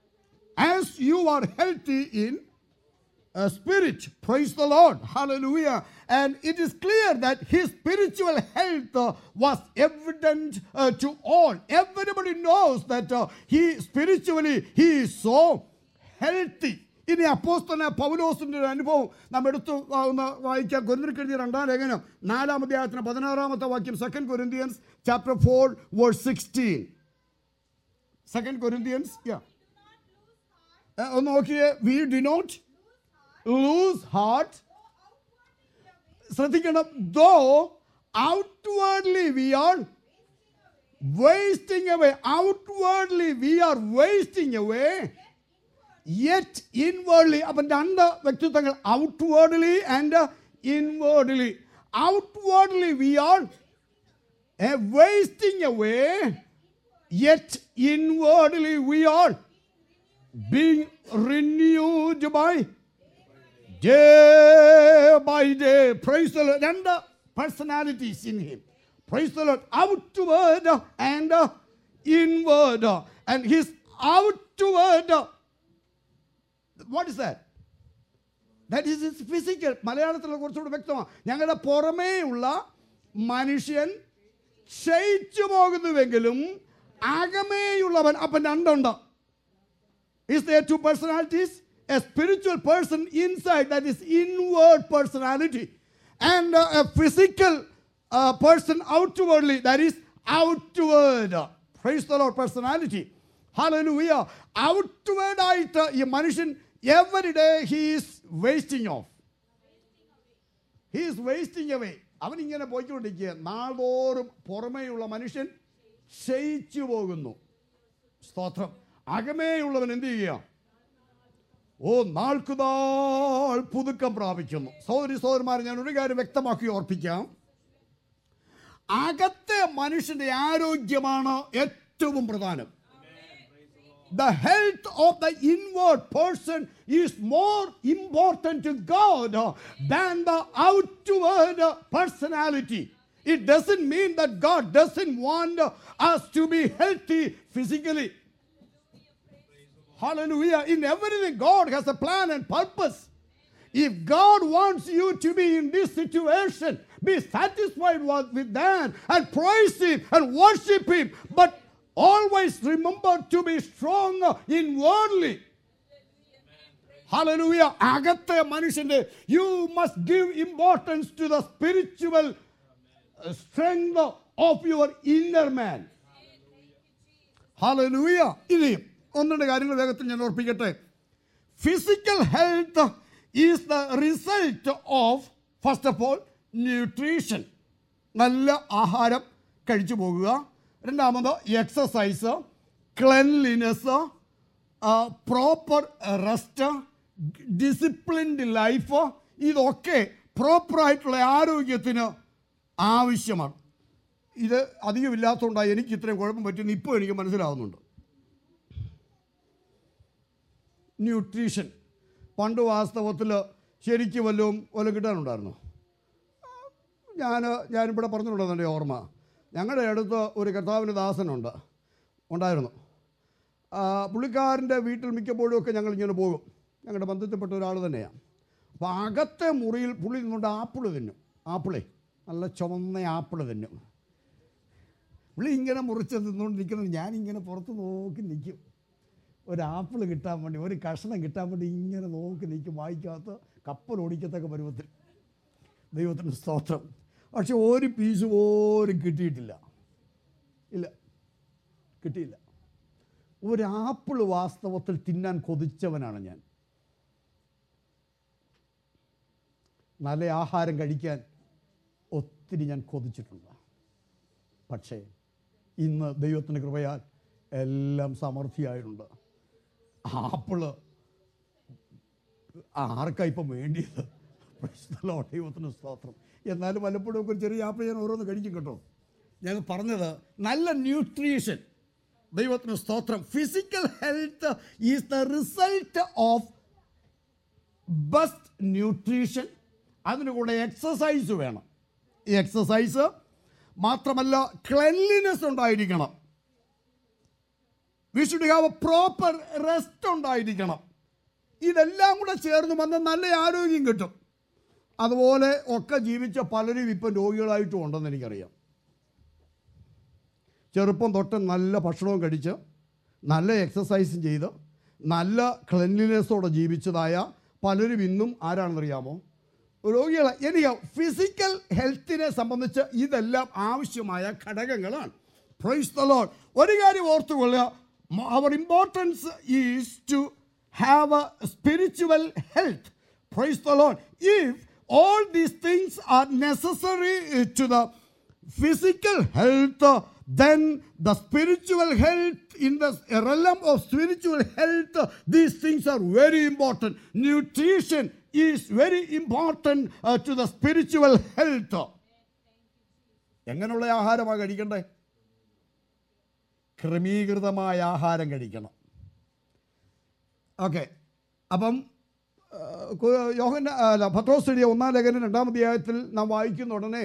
as you are healthy in uh, spirit. Praise the Lord. Hallelujah. And it is clear that his spiritual health uh, was evident uh, to all. Everybody knows that uh, he spiritually he is so healthy. ഇനി അപ്പോസ്തല പൗലോസിന്റെ ഒരു അനുഭവം നാം എടുത്തു ആ, ഒന്ന് വായിക്കാം കൊരിന്തിരിക്കെഴുതിയ രണ്ടാം ലേഖനം നാലാം അധ്യായത്തിന് പതിനാറാമത്തെ വാക്യം second Corinthians chapter four verse sixteen second Corinthians ഒന്ന് നോക്കിയേ we do not lose heart ശ്രദ്ധിക്കണം though outwardly we are wasting away outwardly we are wasting away yet inwardly അപ്പം രണ്ട് വ്യക്തിത്വങ്ങൾ outwardly and inwardly outwardly we are wasting away yet inwardly we are being renewed by day by day. Praise the Lord. And the personalities in him. Praise the Lord. Outward and uh, inward. And his outward. uh, What is that? That is is physical മലയാളത്തിൽ കുറച്ചുകൂടി വ്യക്തമാണ് ഞങ്ങളുടെ പുറമേയുള്ള മനുഷ്യൻ ക്ഷയിച്ചു പോകുന്നുവെങ്കിലും അകമേയുള്ളവൻ അപ്പം രണ്ടുണ്ട് Is there two personalities? A spiritual person inside, that is inward personality, and uh, a physical uh, person outwardly, that is outward. Praise the Lord, personality. Hallelujah. Outward ആയിട്ട് ഈ മനുഷ്യൻ every day he's wasting of he's wasting away അവൻ ഇങ്ങനെ പോയിക്കൊണ്ടിരിക്കുക നാൾതോറും പുറമേയുള്ള മനുഷ്യൻ ക്ഷയിച്ചു പോകുന്നു സ്തോത്രം അകമേയുള്ളവൻ എന്ത് ചെയ്യുക ഓ നാൾക്കുനാൾ പുതുക്കം പ്രാപിക്കുന്നു സഹോദരി സഹോദരന്മാരെ ഞാൻ ഒരു കാര്യം വ്യക്തമാക്കി ഓർപ്പിക്കാം അകത്തെ മനുഷ്യന്റെ ആരോഗ്യമാണ് ഏറ്റവും പ്രധാനം the health of the inward person is more important to God uh, than the outward uh, personality. It doesn't mean that God doesn't want uh, us to be healthy physically. Hallelujah. In everything, God has a plan and purpose. If God wants you to be in this situation, be satisfied with with that and praise Him and worship Him. But always remember to be strong inwardly. Hallelujah. അകത്തെ മനുഷ്യന്റെ you must give importance to the spiritual strength of your inner man hallelujah ഇനിയും ഒന്ന് രണ്ട് കാര്യങ്ങൾ വേഗത്തിൽ ഞാൻ ഓർപ്പിക്കട്ടെ physical health is the result of first of all nutrition നല്ല ആഹാരം കഴിച്ചു പോകുക രണ്ടാമത് exercise cleanliness proper rest disciplined life ഇതൊക്കെ പ്രോപ്പറായിട്ടുള്ള ആരോഗ്യത്തിന് ആവശ്യമാണ് ഇത് അധികമില്ലാത്തതുകൊണ്ടാണ് എനിക്ക് ഇത്രയും കുഴപ്പം പറ്റുന്ന ഇപ്പോൾ എനിക്ക് മനസ്സിലാവുന്നുണ്ട് ന്യൂട്രീഷൻ പണ്ട് വാസ്തവത്തിൽ ശരിക്കും വല്ലതും വല്ലതും കിട്ടാനുണ്ടായിരുന്നു ഞാൻ ഞാനിവിടെ പറഞ്ഞിട്ടുണ്ടെന്ന് എൻ്റെ ഓർമ്മ ഞങ്ങളുടെ അടുത്ത് ഒരു കർത്താവിന് ദാസനുണ്ട് ഉണ്ടായിരുന്നു ആ, പുള്ളിക്കാരൻ്റെ വീട്ടിൽ മിക്കപ്പോഴും ഒക്കെ ഞങ്ങൾ ഇങ്ങനെ പോകും ഞങ്ങളുടെ ബന്ധത്തിൽപ്പെട്ട ഒരാൾ തന്നെയാണ് അപ്പോൾ അകത്തെ മുറിയിൽ പുള്ളി നിന്നുകൊണ്ട് ആപ്പിൾ തിന്നും ആപ്പിളേ നല്ല ചുവന്ന ആപ്പിൾ തിന്നും പുള്ളി ഇങ്ങനെ മുറിച്ച് തിന്നുകൊണ്ടിരിക്കുന്നത് ഞാനിങ്ങനെ പുറത്ത് നോക്കി നിൽക്കും ഒരു ആപ്പിൾ കിട്ടാൻ വേണ്ടി ഒരു കഷ്ണം കിട്ടാൻ വേണ്ടി ഇങ്ങനെ നോക്കി നിൽക്കും വായിക്കാത്ത കപ്പൽ ഓടിക്കത്തക്ക പരുവത്തിൽ ദൈവത്തിൻ്റെ സ്തോത്രം പക്ഷെ ഒരു പീസ് പോലും കിട്ടിയിട്ടില്ല ഇല്ല കിട്ടിയില്ല ഒരു ആപ്പിൾ വാസ്തവത്തിൽ തിന്നാൻ കൊതിച്ചവനാണ് ഞാൻ നല്ല ആഹാരം കഴിക്കാൻ ഒത്തിരി ഞാൻ കൊതിച്ചിട്ടുണ്ട് പക്ഷേ ഇന്ന് ദൈവത്തിൻ്റെ കൃപയാൽ എല്ലാം സമൃദ്ധിയായിട്ടുണ്ട് ആപ്പിള് ആർക്കാ ഇപ്പം വേണ്ടിയത് Praise the Lord. ദൈവത്തിന് സ്തോത്രം എന്നാലും വല്ലപ്പോഴും ഒക്കെ ഒരു ചെറിയ ആപ്പിൾ ഞാൻ ഓരോന്ന് കഴിക്കും കേട്ടോ ഞാൻ പറഞ്ഞത് നല്ല ന്യൂട്രീഷൻ ദൈവത്തിന് സ്തോത്രം physical health is the result of best nutrition അതിന് കൂടെ എക്സസൈസ് വേണം ഈ എക്സസൈസ് മാത്രമല്ല ക്ലെൻലിനെസ് ഉണ്ടായിരിക്കണം we should have a proper rest ഉണ്ടായിരിക്കണം ഇതെല്ലാം കൂടെ ചേർന്ന് വന്ന് നല്ല ആരോഗ്യം കിട്ടും അതുപോലെ ഒക്കെ ജീവിച്ച പലരും ഇപ്പം രോഗികളായിട്ടും ഉണ്ടെന്ന് എനിക്കറിയാം ചെറുപ്പം തൊട്ട് നല്ല ഭക്ഷണവും കഴിച്ച് നല്ല എക്സസൈസും ചെയ്ത് നല്ല ക്ലെൻലിനെസ്സോടെ ജീവിച്ചതായ പലരും ഇന്നും ആരാണെന്നറിയാമോ രോഗികളെ എനിക്ക് ഫിസിക്കൽ ഹെൽത്തിനെ സംബന്ധിച്ച് ഇതെല്ലാം ആവശ്യമായ ഘടകങ്ങളാണ് പ്രൈസ് ദ ലോഡ് ഒരു കാര്യം ഓർത്തുകൊള്ളുക our importance is to have a spiritual health praise the Lord if all these things are necessary uh, to the physical health, uh, then the spiritual health, in the realm of spiritual health, uh, these things are very important. Nutrition is very important uh, to the spiritual health. എങ്ങനെയുള്ള ആഹാരമാണ് കഴിക്കണ്ടേ ക്രമീകൃതമായ ആഹാരം കഴിക്കണം ഓക്കെ അപ്പം യോഹൻ അല്ല പത്രോസ് എഴുതിയ ഒന്നാം ലേഖനം രണ്ടാം അധ്യായത്തിൽ നാം വായിക്കുന്ന ഉടനെ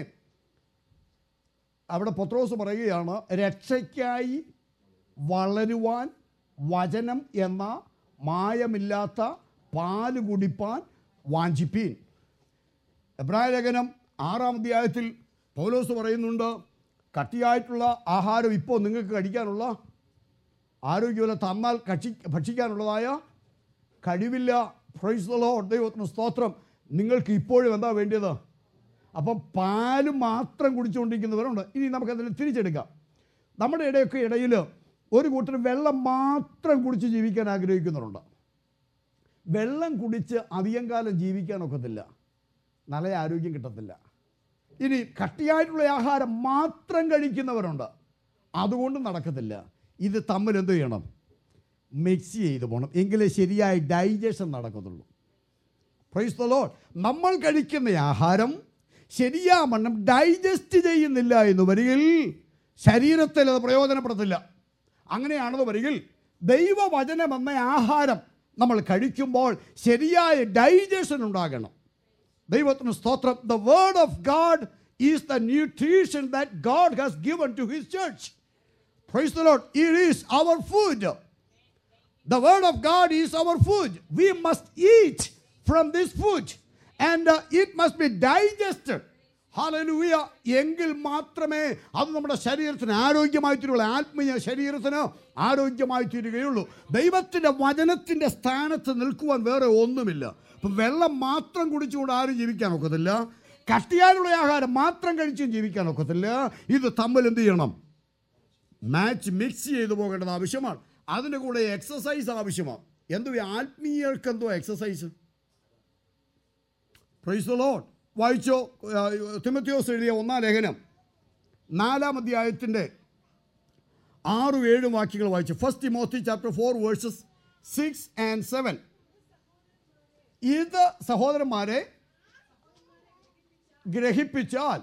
അവിടെ പത്രോസ് പറയുകയാണ് രക്ഷയ്ക്കായി വളരുവാൻ വചനം എന്ന മായമില്ലാത്ത പാല് കുടിപ്പാൻ വാഞ്ചിപ്പീൻ എബ്രായ ലേഖനം ആറാം അധ്യായത്തിൽ പൗലോസ് പറയുന്നുണ്ട് കട്ടിയായിട്ടുള്ള ആഹാരം ഇപ്പോൾ നിങ്ങൾക്ക് കഴിക്കാനുള്ള ആരോഗ്യമില്ല തന്നാൽ കക്ഷി ഭക്ഷിക്കാനുള്ളതായ കഴിവില്ല പ്രൈസ് ദ ലോർഡ് ദൈവത്തിന് സ്തോത്രം നിങ്ങൾക്ക് ഇപ്പോഴും എന്താ വേണ്ടിയത് അപ്പം പാല് മാത്രം കുടിച്ചുകൊണ്ടിരിക്കുന്നവരുണ്ട് ഇനി നമുക്കതിനെ തിരിച്ചെടുക്കാം നമ്മുടെ ഇടയൊക്കെ ഇടയിൽ ഒരു കൂട്ടർ വെള്ളം മാത്രം കുടിച്ച് ജീവിക്കാൻ ആഗ്രഹിക്കുന്നവരുണ്ട് വെള്ളം കുടിച്ച് അധികം കാലം ജീവിക്കാൻ ഒക്കത്തില്ല നല്ല ആരോഗ്യം കിട്ടത്തില്ല ഇനി കട്ടിയായിട്ടുള്ള ആഹാരം മാത്രം കഴിക്കുന്നവരുണ്ട് അതുകൊണ്ടും നടക്കത്തില്ല ഇത് തമ്മിൽ എന്ത് ചെയ്യണം മിക്സ് ചെയ്ത് പോകണം എങ്കിലേ ശരിയായ ഡൈജഷൻ നടക്കത്തുള്ളൂ പ്രൈസ് ദ ലോർഡ് നമ്മൾ കഴിക്കുന്ന ആഹാരം ശരിയാവണ്ണം ഡൈജസ്റ്റ് ചെയ്യുന്നില്ല എന്ന് വരികിൽ ശരീരത്തിൽ അത് പ്രയോജനപ്പെടത്തില്ല അങ്ങനെയാണെന്ന് വരികിൽ ദൈവവചനം എന്ന ആഹാരം നമ്മൾ കഴിക്കുമ്പോൾ ശരിയായ ഡൈജഷൻ ഉണ്ടാകണം ദൈവത്തിന് സ്തോത്രം the word of God is the nutrition that God has given to his church praise the Lord it is our food The word of God is our food. We must eat from this food and uh, it must be digested. Hallelujah എങ്കിൽ മാത്രമേ അത് നമ്മുടെ ശരീരത്തിന് ആരോഗ്യമായി തീരുള്ളൂ ആത്മീയ ശരീരത്തിന് ആരോഗ്യമായി തീരുകയുള്ളൂ ദൈവത്തിൻ്റെ വചനത്തിൻ്റെ സ്ഥാനത്ത് നിൽക്കുവാൻ വേറെ ഒന്നുമില്ല ഇപ്പം വെള്ളം മാത്രം കുടിച്ചുകൊണ്ട് ആരും ജീവിക്കാൻ ഒക്കത്തില്ല കട്ടിയാലുള്ള ആഹാരം മാത്രം കഴിച്ചും ജീവിക്കാൻ ഒക്കത്തില്ല ഇത് തമ്മിൽ എന്ത് ചെയ്യണം മാച്ച് മിക്സ് ചെയ്തു പോകേണ്ടത് ആവശ്യമാണ് അതിൻ്റെ കൂടെ എക്സസൈസ് ആവശ്യമാണ് എന്തോ ഈ ആത്മീയർക്ക് എന്തോ എക്സസൈസ് പ്രൈസ് ലോഡ് വായിച്ചോ ആ, തിമത്തിയോസ് എഴുതിയ ഒന്നാം ലേഖനം നാലാം അധ്യായത്തിൻ്റെ ആറും ഏഴും വാക്യങ്ങൾ വായിച്ചു first Timothy chapter four verses six and seven ഇത് സഹോദരന്മാരെ ഗ്രഹിപ്പിച്ചാൽ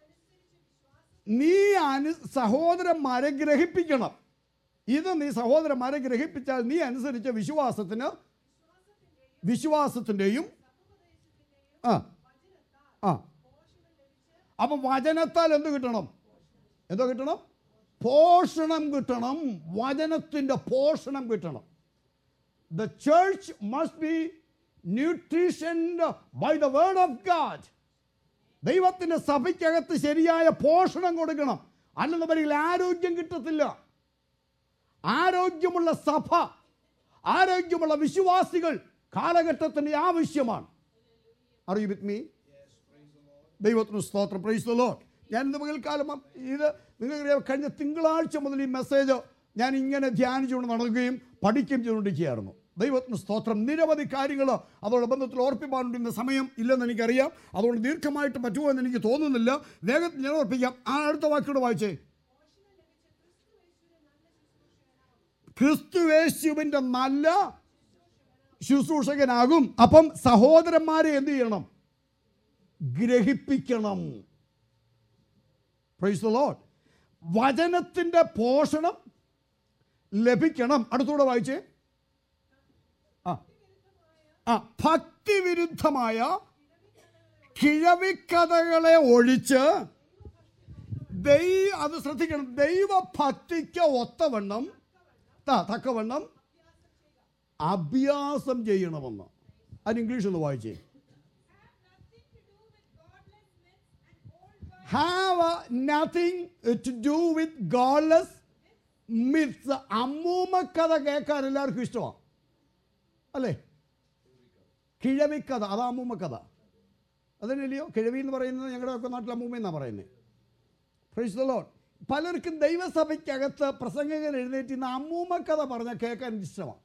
നീ അനു സഹോദരന്മാരെ ഗ്രഹിപ്പിക്കണം ഇത് നീ സഹോദരന്മാരെ ഗ്രഹിപ്പിച്ചാൽ നീ അനുസരിച്ച വിശ്വാസത്തിന് വിശ്വാസത്തിൻ്റെയും ആ ആ അപ്പൊ വചനത്താൽ എന്ത് കിട്ടണം എന്തോ കിട്ടണം പോഷണം കിട്ടണം വചനത്തിൻ്റെ പോഷണം കിട്ടണം the church must be nutritioned by the word of God ദൈവത്തിൻ്റെ സഭയ്ക്കകത്ത് ശരിയായ പോഷണം കൊടുക്കണം അല്ലെന്ന് പറയുക ആരോഗ്യം കിട്ടത്തില്ല ആരോഗ്യമുള്ള സഭ ആരോഗ്യമുള്ള വിശ്വാസികൾ കാലഘട്ടത്തിൻ്റെ ആവശ്യമാണ് അറിയൂ വിത്ത് മീ ദൈവത്തിന് സ്തോത്രം പ്രൈസ് ലോഡ് ഞാൻ ഇന്ന് പകൽക്കാലം ഇത് നിങ്ങൾക്കറിയാം കഴിഞ്ഞ തിങ്കളാഴ്ച മുതൽ ഈ മെസ്സേജ് ഞാൻ ഇങ്ങനെ ധ്യാനിച്ചുകൊണ്ട് നടക്കുകയും പഠിക്കുകയും ചെയ്തുകൊണ്ടിരിക്കുകയായിരുന്നു ദൈവത്തിന് സ്തോത്രം നിരവധി കാര്യങ്ങൾ അതോടെ ബന്ധത്തിൽ ഓർപ്പിക്കാനുണ്ടെന്ന സമയം ഇല്ലെന്ന് എനിക്കറിയാം അതുകൊണ്ട് ദീർഘമായിട്ട് പറ്റുമോ എന്ന് എനിക്ക് തോന്നുന്നില്ല വേഗത്തിൽ ഞാൻ ഓർപ്പിക്കാം ആ അടുത്ത വാക്കിയോട് വായിച്ചേ ക്രിസ്തുവേശുവിൻ്റെ നല്ല ശുശ്രൂഷകനാകും അപ്പം സഹോദരന്മാരെ എന്ത് ചെയ്യണം ഗ്രഹിപ്പിക്കണം പ്രൈസ് ദ ലോർഡ് വചനത്തിൻ്റെ പോഷണം ലഭിക്കണം അടുത്തൂടെ വായിച്ചേ ആ ആ ഭക്തിവിരുദ്ധമായ കിഴവിക്കഥകളെ ഒഴിച്ച് ദൈ അത് ശ്രദ്ധിക്കണം ദൈവഭക്തിക്ക് ഒത്തവണ്ണം ത- തക്കവണ്ണം അഭ്യാസം ചെയ്യണമെന്ന് അതിന് ഇംഗ്ലീഷ് ഒന്ന് വായിച്ചേ have nothing to do with godless myths അമ്മൂമ്മക്കഥ കേൾക്കാൻ എല്ലാവർക്കും ഇഷ്ടമാണ് അല്ലേ കിഴവിക്കഥ അതാ അമ്മൂമ്മക്കഥ അതന്നെയല്ലയോ കിഴവി എന്ന് പറയുന്നത് ഞങ്ങളുടെ ഒക്കെ നാട്ടിൽ അമ്മൂമ്മ എന്നാണ് പറയുന്നത് പ്രൈസ് ദ ലോഡ് പലർക്കും ദൈവസഭയ്ക്കകത്ത് പ്രസംഗകൻ എഴുന്നേറ്റ് ഇന്ന് അമ്മൂമ്മക്കഥ പറഞ്ഞാൽ കേൾക്കാൻ ഇഷ്ടമാണ്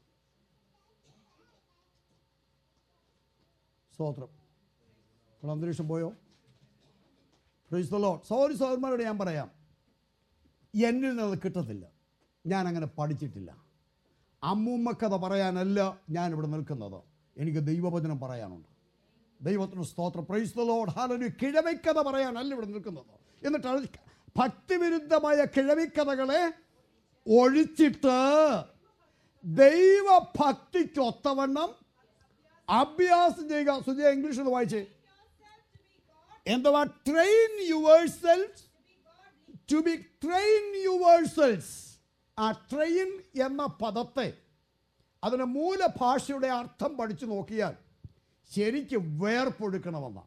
സ്തോത്രം ഇപ്പോൾ അന്തരീക്ഷം പോയോ പ്രൈസ് ദ ലോഡ് സോറി സോദന്മാരോട് ഞാൻ പറയാം എന്നിൽ നിന്ന് കിട്ടത്തില്ല ഞാൻ അങ്ങനെ പഠിച്ചിട്ടില്ല അമ്മൂമ്മക്കഥ പറയാനല്ല ഞാൻ ഇവിടെ നിൽക്കുന്നത് എനിക്ക് ദൈവവചനം പറയാനുണ്ട് ദൈവത്തിന് സ്തോത്രം പ്രൈസ് ദ ലോഡ് ഹാലൊരു കിഴവിക്കഥ പറയാനല്ല ഇവിടെ നിൽക്കുന്നത് എന്നിട്ട് അത് ഭക്തിവിരുദ്ധമായ കിഴവിക്കഥകളെ ഒഴിച്ചിട്ട് ദൈവഭക്തിക്കൊത്തവണ്ണം അഭ്യാസം ചെയ്യുക സുജയ ഇംഗ്ലീഷ് ഒന്ന് വായിച്ചേ എന്തുവാ train yourselves to be train yourselves ആ ട്രെയിൻ എന്ന പദത്തെ അതിന് മൂലഭാഷയുടെ അർത്ഥം പഠിച്ചു നോക്കിയാൽ ശരിക്ക് വേർപ്പൊടുക്കണമെന്നാണ്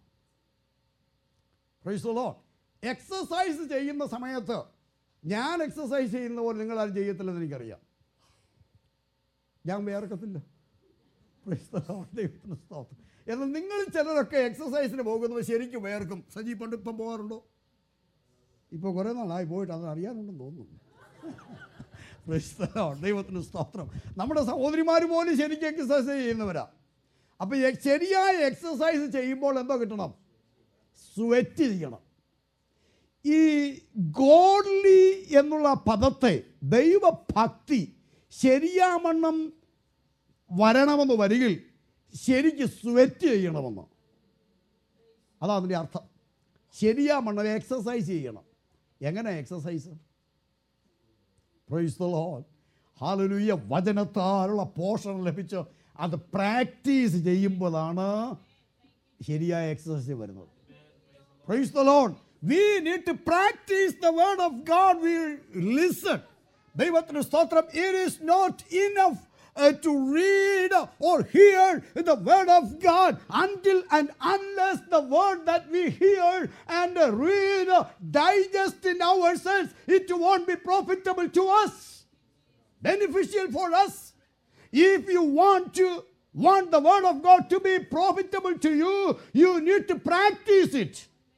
പ്രൈസോ എക്സസൈസ് ചെയ്യുന്ന സമയത്ത് ഞാൻ എക്സസൈസ് ചെയ്യുന്ന പോലെ നിങ്ങൾ ആരും ചെയ്യത്തില്ലെന്ന് എനിക്കറിയാം ഞാൻ വേർക്കത്തില്ല Praise the Lord. ദൈവത്തിന് സ്തോത്രം എന്നാൽ നിങ്ങൾ ചിലരൊക്കെ എക്സസൈസിന് പോകുന്നത് ശരിക്കും വേർക്കും സജി പണ്ട് ഇപ്പം പോകാറുണ്ടോ ഇപ്പോൾ കുറേ നാളായി പോയിട്ട് അത് അറിയാനുണ്ടെന്ന് തോന്നുന്നു Praise the Lord. ദൈവത്തിന് സ്തോത്രം നമ്മുടെ സഹോദരിമാർ പോലും ശരിക്കും എക്സസൈസ് ചെയ്യുന്നവരാ അപ്പോൾ ശരിയായ എക്സസൈസ് ചെയ്യുമ്പോൾ എന്തോ കിട്ടണം സ്വെറ്റ് ചെയ്യണം ഈ ഗോഡ്ലി എന്നുള്ള പദത്തെ ദൈവഭക്തി ശരിയാമണ്ണം വരണമെന്ന് വരികിൽ ശരിക്ക് സ്വെറ്റ് ചെയ്യണമെന്ന് അതാ അതിൻ്റെ അർത്ഥം ശരിയാമണ്ണം എക്സസൈസ് ചെയ്യണം എങ്ങനെ exercise praise the Lord hallelujah വചനത്താലുള്ള പോഷണം ലഭിച്ച് അത് പ്രാക്ടീസ് ചെയ്യുമ്പോഴാണ് ശരിയായ എക്സസൈസ് വരുന്നത് praise the Lord we need to practice the word of God we listen ദൈവത്തിന് സ്തോത്രം it is not enough to read or hear the word of God until and unless the word that we hear and read digest in ourselves, it won't be profitable to us, beneficial for us. If you want to want the word of God to be profitable to you, you need to practice it.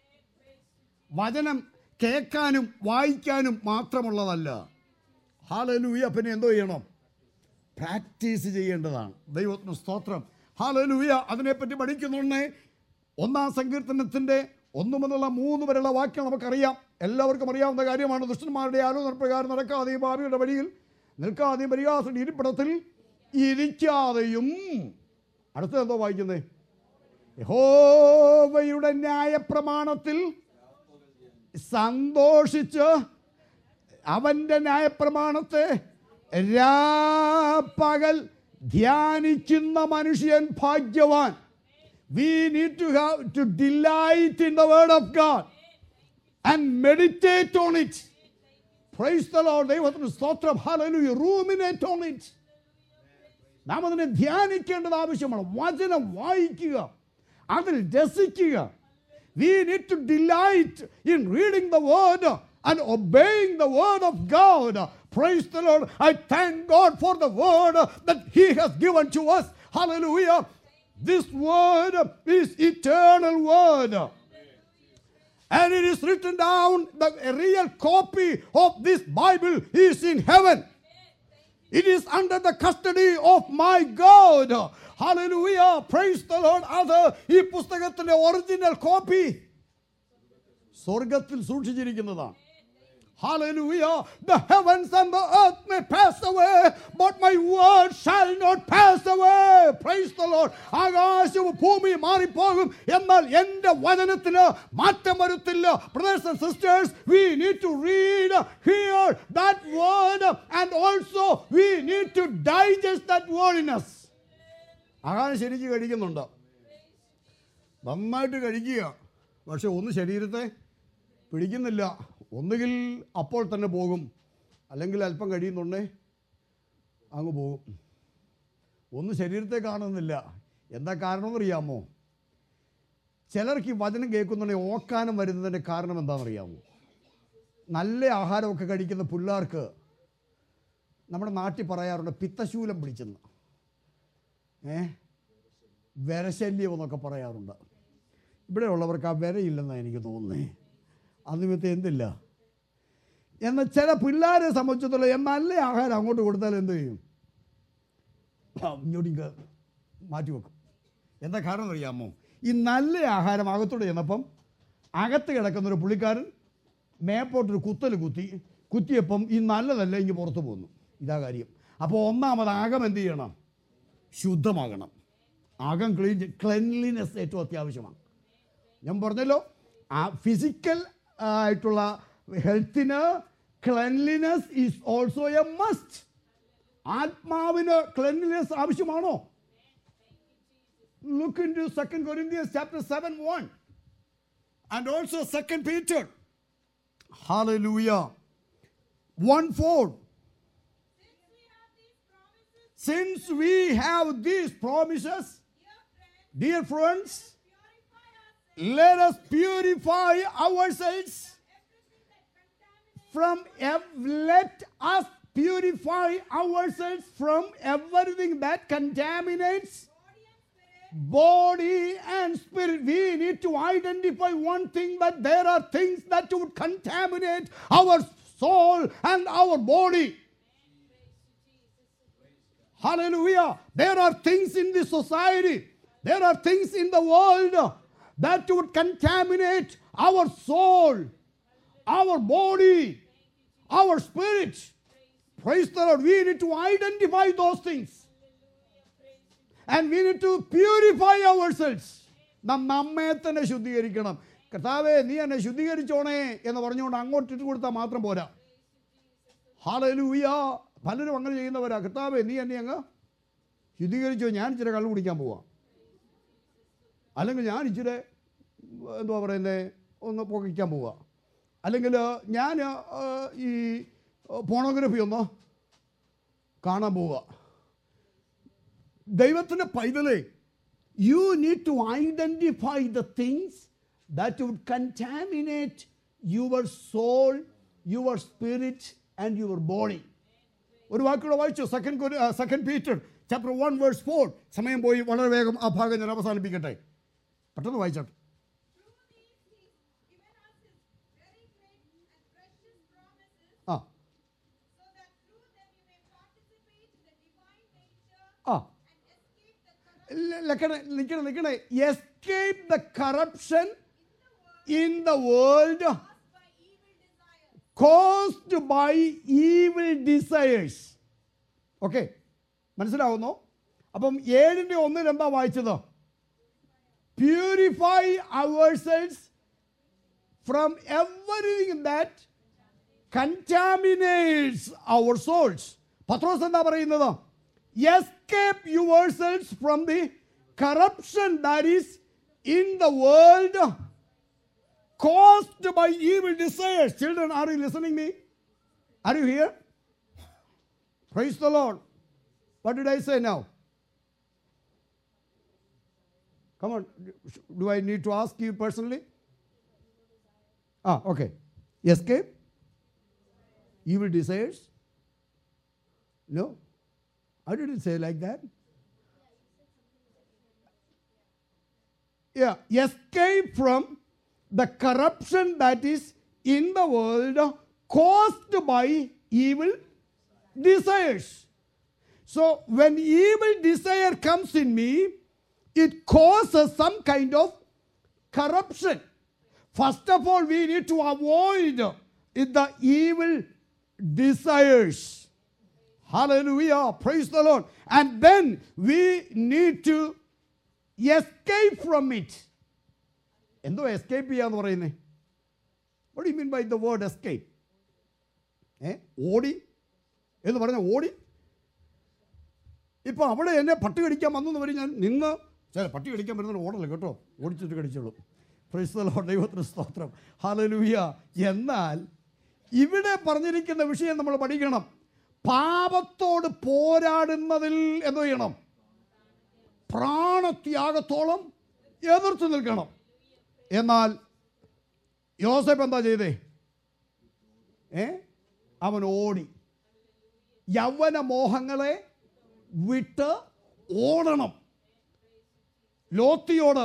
വചനം കേൾക്കാനും വായിക്കാനും മാത്രമുള്ളതല്ല ഹാലലൂയ പിന്നെ എന്തോ ചെയ്യണം പ്രാക്ടീസ് ചെയ്യേണ്ടതാണ് ദൈവത്തിന് സ്തോത്രം ഹാലലൂയ അതിനെപ്പറ്റി പഠിക്കുന്നുണ്ട് ഒന്നാം സങ്കീർത്തനത്തിൻ്റെ ഒന്ന് മുതലുള്ള മൂന്ന് വരെയുള്ള വാക്യം നമുക്കറിയാം എല്ലാവർക്കും അറിയാവുന്ന കാര്യമാണ് ദുഷ്ടന്മാരുടെ ആലോചന പ്രകാരം നടക്കാതെയും ഭാവിയുടെ വഴിയിൽ നിൽക്കാതെയും പരിഹാസന്റെ ഇരിപ്പിടത്തിൽ ഇരിക്കാതെയും അടുത്ത എന്തോ വായിക്കുന്നേ യഹോവയുടെ ന്യായപ്രമാണത്തിൽ സന്തോഷിച്ച് അവൻ്റെ ന്യായപ്രമാണത്തെ രാപ്പകൽ ധ്യാനിക്കുന്ന മനുഷ്യൻ ഭാഗ്യവാൻ we need to have to delight in the word of God and meditate on it praise the Lord ദൈവത്തിന് സ്തോത്രം ഹല്ലേലൂയ റൂമിനേറ്റ് ഓൺ ഇറ്റ് നാം അതിനെ ധ്യാനിക്കേണ്ടത് ആവശ്യമാണ് വചനം വായിക്കുക അതിൽ രസിക്കുക we need to delight in reading the word and obeying the word of God praise the Lord I thank God for the word that he has given to us hallelujah this word is eternal word and it is written down the real copy of this bible is in heaven it is under the custody of my god hallelujah praise the lord അത് ഈ പുസ്തകത്തിന്റെ ഒറിജിനൽ കോപ്പി സ്വർഗത്തിൽ സൂക്ഷിച്ചിരിക്കുന്നതാണ് Hallelujah. The heavens and the earth may pass away, but my word shall not pass away. Praise the Lord. ആകാശവും ഭൂമിയും മാറിപ്പോകും എന്നാൽ എൻ്റെ വചനത്തിന് മാറ്റം വരുത്തില്ല brothers and sisters we need to read hear that word and also we need to digest that word in us ആഹാരം ശരിക്ക് കഴിക്കുന്നുണ്ട് നന്നായിട്ട് കഴിക്കുക പക്ഷെ ഒന്ന് ശരീരത്തെ പിടിക്കുന്നില്ല ഒന്നുകിൽ അപ്പോൾ തന്നെ പോകും അല്ലെങ്കിൽ അല്പം കഴിയുന്നുണ്ടേ അങ്ങ് പോകും ഒന്ന് ശരീരത്തെ കാണുന്നില്ല എന്താ കാരണം അറിയാമോ ചിലർക്ക് ഈ വചനം കേൾക്കുന്നുണ്ടെങ്കിൽ ഓക്കാനം വരുന്നതിൻ്റെ കാരണം എന്താണെന്നറിയാമോ നല്ല ആഹാരമൊക്കെ കഴിക്കുന്ന പിള്ളേർക്ക് നമ്മുടെ നാട്ടിൽ പറയാറുണ്ട് പിത്തശൂലം പിടിച്ചെന്ന് ഏ വിരശല്യം എന്നൊക്കെ പറയാറുണ്ട് ഇവിടെ ഉള്ളവർക്ക് ആ വിരയില്ലെന്നാണ് എനിക്ക് തോന്നുന്നേ അന്നിമത്തെ എന്തില്ല എന്നാൽ ചില പിള്ളേരെ സംബന്ധിച്ചിടത്തോളം നല്ല ആഹാരം അങ്ങോട്ട് കൊടുത്താൽ എന്ത് ചെയ്യും ആ, ഇങ്ങോട്ട് ഇങ്ങ് മാറ്റി വെക്കും എന്താ കാരണം അറിയാമോ ഈ നല്ല ആഹാരം അകത്തോട്ട് ചെന്നപ്പം അകത്ത് കിടക്കുന്നൊരു പുള്ളിക്കാരൻ മേപ്പോട്ടൊരു കുത്തൽ കുത്തി കുത്തിയപ്പം ഈ നല്ലതല്ല ഇങ്ങ് പുറത്ത് പോന്നു ഇതാ കാര്യം അപ്പോൾ ഒന്നാമത് അകം എന്ത് ചെയ്യണം ശുദ്ധമാകണം അകം ക്ലീൻ ക്ലെൻലിനെസ് ഏറ്റവും അത്യാവശ്യമാണ് ഞാൻ പറഞ്ഞല്ലോ ആ ഫിസിക്കൽ ആയിട്ടുള്ള ഹെൽത്തിന് cleanliness is also a must ആത്മാവിന് ക്ലെൻലിനെസ് ആവശ്യമാണോ look into second Corinthians chapter seven one and also second Peter hallelujah one four Since we have these promises, Since we have these promises, dear dear friends, friends, purify us let us purify ourselves from everything that contaminates from ev- let us purify ourselves from everything that contaminates body and spirit. We need to identify one thing that there are things that would contaminate our soul and our body. Hallelujah. There are things in the society, there are things in the world that would contaminate our soul, our body, our spirit. Praise the Lord. We need to identify those things. And we need to purify ourselves. നാം നമ്മെ തന്നെ ശുദ്ധീകരിക്കണം കർത്താവെ നീ എന്നെ ശുദ്ധീകരിച്ചോണേ എന്ന് പറഞ്ഞുകൊണ്ട് അങ്ങോട്ട് ഇട്ട് കൊടുത്താൽ മാത്രം പോരാ ഹാലലൂയ പലരും അങ്ങനെ ചെയ്യുന്നവരാ കർത്താവെ നീ എന്നെ അങ്ങ് ശുദ്ധീകരിച്ചോ ഞാൻ ഇച്ചിരി കള്ളു കുടിക്കാൻ പോവാം അല്ലെങ്കിൽ ഞാൻ ഇച്ചിരി എന്തുവാ പറയുന്നത് ഒന്ന് പുകയ്ക്കാൻ പോവുക അല്ലെങ്കിൽ ഞാൻ ആ, ഈ പോണോഗ്രഫി ഒന്ന് കാണാൻ പോവുക ദൈവത്തിൻ്റെ പൈതലേ you need to identify the things that would contaminate your soul your spirit and your body ഒരു വാക്കുകൂടെ വായിച്ചു second second Peter chapter one verse four സമയം പോയി വളരെ വേഗം ആ ഭാഗം ഞാൻ അവസാനിപ്പിക്കട്ടെ പെട്ടെന്ന് വായിച്ചാട്ടെ Through these, He's given us His very great and precious promises, ആ so that through them you may participate in the divine nature ആ and escape the corruption നിൽക്കണേ നിൽക്കണേ നിൽക്കണേ escape the corruption in the world caused by evil caused by evil desires. Desires okay മനസ്സിലാവുന്നു അപ്പം ഏഴിൻ്റെ ഒന്നിൽ എന്താ വായിച്ചത് purify ourselves from everything that contaminates our souls പത്രോസ് എന്താ പറയുന്നത് escape yourselves from the corruption that is in the world caused by evil desires. Children, are you listening me? Are you here? Praise the Lord. What did I say now? Come on. Do I need to ask you personally? Ah, okay. Escape? Evil desires? No? I didn't say like that. Yeah, escape from the corruption that is in the world caused by evil desires. So, when evil desire comes in me, it causes some kind of corruption. First of all, we need to avoid it- the evil desires. Hallelujah. Praise the Lord. And then we need to escape from it. എന്തോ എസ്കേപ്പ് ചെയ്യാന്ന് പറയുന്നേ what you mean by the word escape ഏ ഓടി എന്ന് പറഞ്ഞ ഓടി ഇപ്പോൾ അവിടെ എന്നെ പട്ടി കടിക്കാൻ വന്നെന്ന് വരും ഞാൻ നിന്ന് ചില പട്ടി കടിക്കാൻ വരുന്ന ഓടല്ല കേട്ടോ ഓടിച്ചിട്ട് കടിച്ചോളൂ പ്രൈസ്തലോ ദൈവത്തിന് സ്തോത്രം ഹാലലൂയ എന്നാൽ ഇവിടെ പറഞ്ഞിരിക്കുന്ന വിഷയം നമ്മൾ പഠിക്കണം പാപത്തോട് പോരാടുന്നതിൽ എന്ത് ചെയ്യണം പ്രാണത്യാഗത്തോളം എതിർത്ത് നിൽക്കണം എന്നാൽ യോസഫ് എന്താ ചെയ്തേ ഏ അവൻ ഓടി യൗവന മോഹങ്ങളെ വിട്ട് ഓടണം ലോത്തിയോട്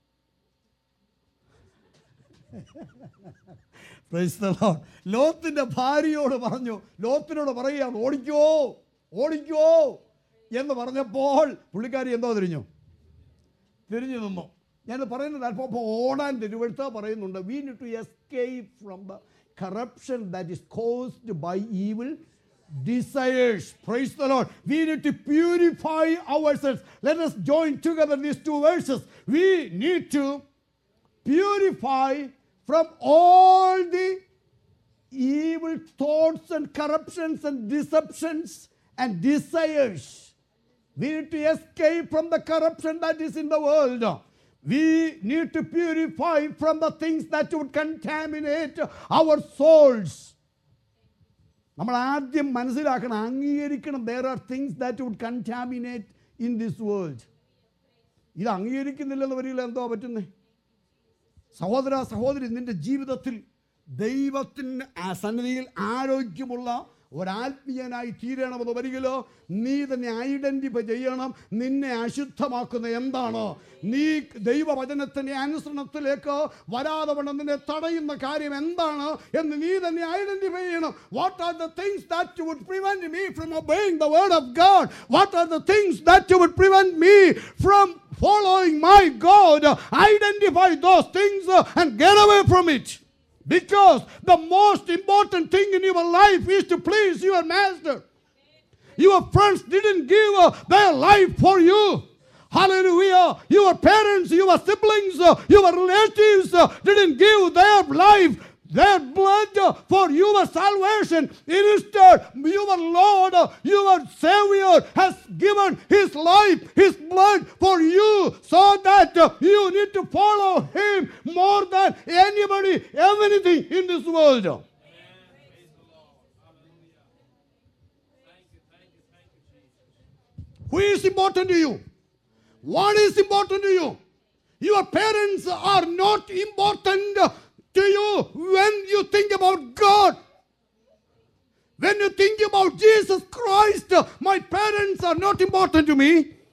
Praise the Lord. ലോത്തിന്റെ ഭാര്യയോട് പറഞ്ഞു ലോത്തിനോട് പറയുകയാണ് ഓടിക്കോ ഓടിക്കോ എന്ന് പറഞ്ഞപ്പോൾ പുള്ളിക്കാരി എന്തോ തിരിഞ്ഞു തിരിഞ്ഞു നിന്നു ഞാൻ പറയുന്നത് അല്പം ഇപ്പോൾ ഓടാൻ തിരുവഴുത്ത പറയുന്നുണ്ട് we need to escape from the corruption that is caused by evil desires praise the lord we need to purify ourselves let us join together these two verses we need to purify from all the evil thoughts and corruptions and deceptions and desires. We need to escape from the corruption that is in the world. We need to purify from the things that would contaminate our souls. നമ്മൾ ആദ്യം മനസ്സിലാക്കണം അംഗീകരിക്കണം there are things that would contaminate in this world ഇത് അംഗീകരിക്കുന്നില്ലെന്ന് വരില്ല എന്തോ പറ്റുന്നേ സഹോദര സഹോദരി നിന്റെ ജീവിതത്തിൽ ദൈവത്തിൻ്റെ ആ സന്നിധിയിൽ ആരോഗ്യമുള്ള ഒരാത്മീയനായി തീരണമെന്ന് വരികിലോ നീ തന്നെ ഐഡന്റിഫൈ ചെയ്യണം നിന്നെ അശുദ്ധമാക്കുന്ന എന്താണ് നീ ദൈവവചനത്തിന്റെ അനുസരണത്തിലേക്ക് വരാതെ വണ്ണം നിന്നെ തടയുന്ന കാര്യം എന്താണ് എന്ന് നീ തന്നെ ഐഡന്റിഫൈ ചെയ്യണം what are the things that would prevent me from obeying the word of God what are the things that would prevent me from following my God, identify those things uh, and get away from it. Because the most important thing in your life is to please your master. Your friends didn't give uh, their life for you. Hallelujah. Your parents, your siblings, uh, your relatives uh, didn't give their life, their blood uh, for your salvation. Instead, your Lord, uh, your Savior has given His life, His blood for you so that uh, you need to follow Him more than anybody, anything in this world. Who is important to you? What is important to you? Your parents are not important to you when you think about God. When you think about Jesus Christ, my parents are not important to me.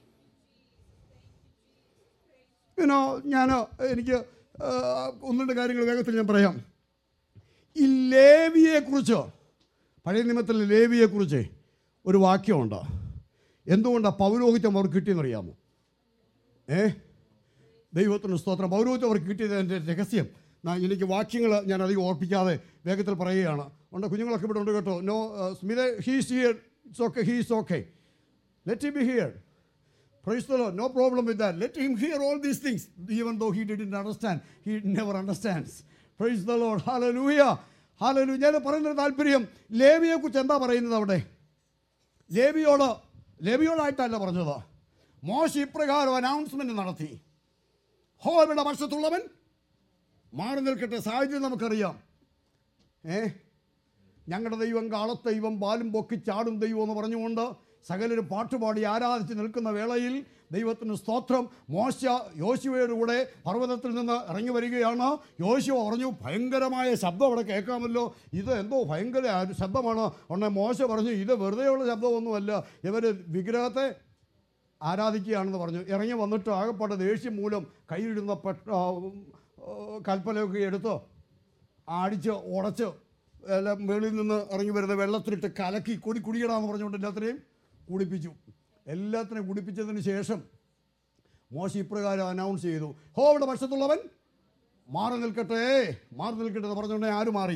You know, ഞാൻ എനിക്ക് ആ, ഒന്ന് രണ്ട് കാര്യങ്ങൾ വേഗത്തിൽ ഞാൻ പറയാം ഈ ലേവിയെക്കുറിച്ച് പഴയ നിയമത്തിലെ ലേവിയെക്കുറിച്ച് ഒരു വാക്യമുണ്ട് എന്തുകൊണ്ടാണ് പൗരോഹിത്യം അവർക്ക് കിട്ടിയെന്നറിയാമോ ഏ ദൈവത്തിന് സ്തോത്രം പൗരോഹിത്യം അവർക്ക് കിട്ടിയതിൻ്റെ രഹസ്യം നാ- എനിക്ക് വാക്യങ്ങൾ ഞാൻ അധികം ഓർപ്പിക്കാതെ വേഗത്തിൽ പറയുകയാണ് ഉണ്ട് കുഞ്ഞുങ്ങളൊക്കെ ഇവിടെ ഉണ്ട് കേട്ടോ no Smitha he's here it's okay he's okay let be here Praise the Lord. No problem with that. Let him hear all these things, even though he didn't understand. He never understands. Praise the Lord. Hallelujah. Hallelujah. ഞാൻ പറയുന്നൊരു താല്പര്യം ലേവിയെക്കുറിച്ച് എന്താ പറയുന്നത് അവിടെ ലേവിയോട് ലേവിയോടായിട്ടല്ല പറഞ്ഞത് മോശ ഇപ്രകാരം അനൗൺസ്മെന്റ് നടത്തി ഹോവയുടെ വർഷത്തുള്ളവൻ മാറി നിൽക്കട്ടെ സാഹചര്യം നമുക്കറിയാം ഏ ഞങ്ങളുടെ ദൈവം കാളത്തെ ദൈവം പാലും പൊക്കി ചാടും ദൈവം എന്ന് പറഞ്ഞുകൊണ്ട് സകലരും പാട്ടുപാടി ആരാധിച്ച് നിൽക്കുന്ന വേളയിൽ ദൈവത്തിന് സ്തോത്രം മോശ യോശുവയുടെ കൂടെ പർവ്വതത്തിൽ നിന്ന് ഇറങ്ങി വരികയാണ് യോശുവ പറഞ്ഞു ഭയങ്കരമായ ശബ്ദം അവിടെ കേൾക്കാമല്ലോ ഇത് എന്തോ ഭയങ്കര ആ- ശബ്ദമാണ് ഉടനെ മോശ പറഞ്ഞു ഇത് വെറുതെയുള്ള ശബ്ദമൊന്നുമല്ല ഇവർ വിഗ്രഹത്തെ ആരാധിക്കുകയാണെന്ന് പറഞ്ഞു ഇറങ്ങി വന്നിട്ട് ആകെപ്പാടെ ദേഷ്യം മൂലം കയ്യിലിടുന്ന പെട്ട ആ, ആ, കൽപ്പനയൊക്കെ എടുത്ത് അടിച്ച് ഉടച്ച് എല്ലാം വെളിയിൽ നിന്ന് ഇറങ്ങി വരുന്ന വെള്ളത്തിലിട്ട് കലക്കി കൊടി കുടിക്കണമെന്ന് പറഞ്ഞുകൊണ്ട് എല്ലാത്തിനെയും കുടിപ്പിച്ചു എല്ലാത്തിനെയും കുടിപ്പിച്ചതിന് ശേഷം മോശ ഇപ്രകാരം അനൗൺസ് ചെയ്തു ഹോവിടെ പക്ഷത്തുള്ളവൻ മാറി നിൽക്കട്ടെ മാറി നിൽക്കട്ടെ എന്ന് പറഞ്ഞുകൊണ്ട് ആര് മാറി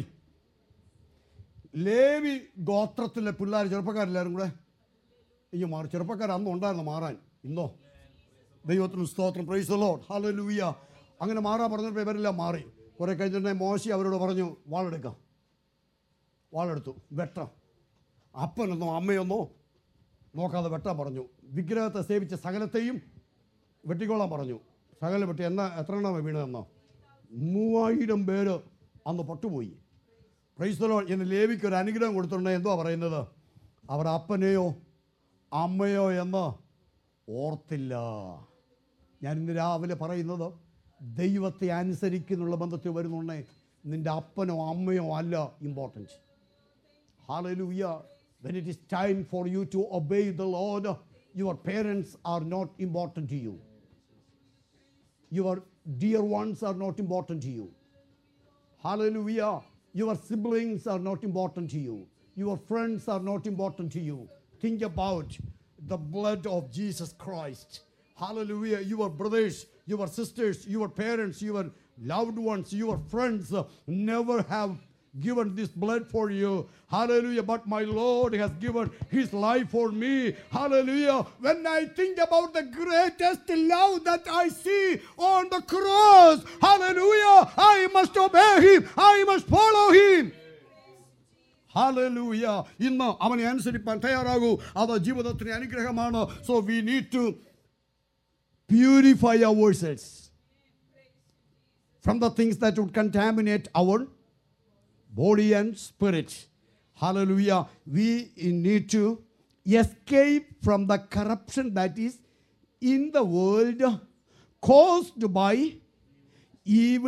ലേവി ഗോത്രത്തിലെ പിള്ളേർ ചെറുപ്പക്കാരെല്ലാവരും കൂടെ ഇനി മാറി ചെറുപ്പക്കാർ അന്ന് ഉണ്ടായിരുന്നു മാറാൻ ഇന്നോ ദൈവത്തിന് സ്തോത്രം പ്രൈസ് ലോഡ് ഹല്ലേലൂയ അങ്ങനെ മാറാൻ പറഞ്ഞപ്പോൾ ഇവരെല്ലാം മാറി കുറെ കഴിഞ്ഞിട്ടുണ്ടെങ്കിൽ മോശി അവരോട് പറഞ്ഞു വാളെടുക്കാം വാളെടുത്തു വെട്ടാം അപ്പനെന്നോ അമ്മയൊന്നോ നോക്കാതെ വെട്ടാൻ പറഞ്ഞു വിഗ്രഹത്തെ സേവിച്ച സകലത്തെയും വെട്ടിക്കോളാൻ പറഞ്ഞു സകല വെട്ടി എന്നാ എത്ര എണ്ണം വീണതെന്നോ മൂവായിരം പേര് അന്ന് പൊട്ടുപോയി പ്രൈസ്തലോ എന്ന് ലേവിക്ക് ഒരു അനുഗ്രഹം കൊടുത്തിട്ടുണ്ടെങ്കിൽ എന്തുവാ പറയുന്നത് അവർ അപ്പനെയോ അമ്മയോ എന്ന് ഓർത്തില്ല ഞാൻ ഇന്ന് രാവിലെ പറയുന്നത് ദൈവത്തെ അനുസരിക്കുന്നുള്ള ബന്ധത്തിൽ വരുന്നുണ്ടേ നിൻ്റെ അപ്പനോ അമ്മയോ അല്ല important Hallelujah. When it is time for you to obey the Lord, your parents are not important to you. Your dear ones are not important to you. Hallelujah. Your siblings are not important to you. Your friends are not important to you. Think about the blood of Jesus Christ. Hallelujah. Your brothers, your sisters, your parents, your loved ones, your friends uh, never have given this blood for you. Hallelujah. But my Lord has given his life for me. Hallelujah. When I think about the greatest love that I see on the cross, hallelujah, I must obey him. I must follow him. Hallelujah ഇന്ന് അവനെ അനുസരിപ്പാൻ തയ്യാറാകൂ അത് ജീവിതത്തിന് അനുഗ്രഹമാണ് so we need to purify our selves from the things that would contaminate our body and spirit. Hallelujah. We need to escape from the corruption that is in the world caused by evil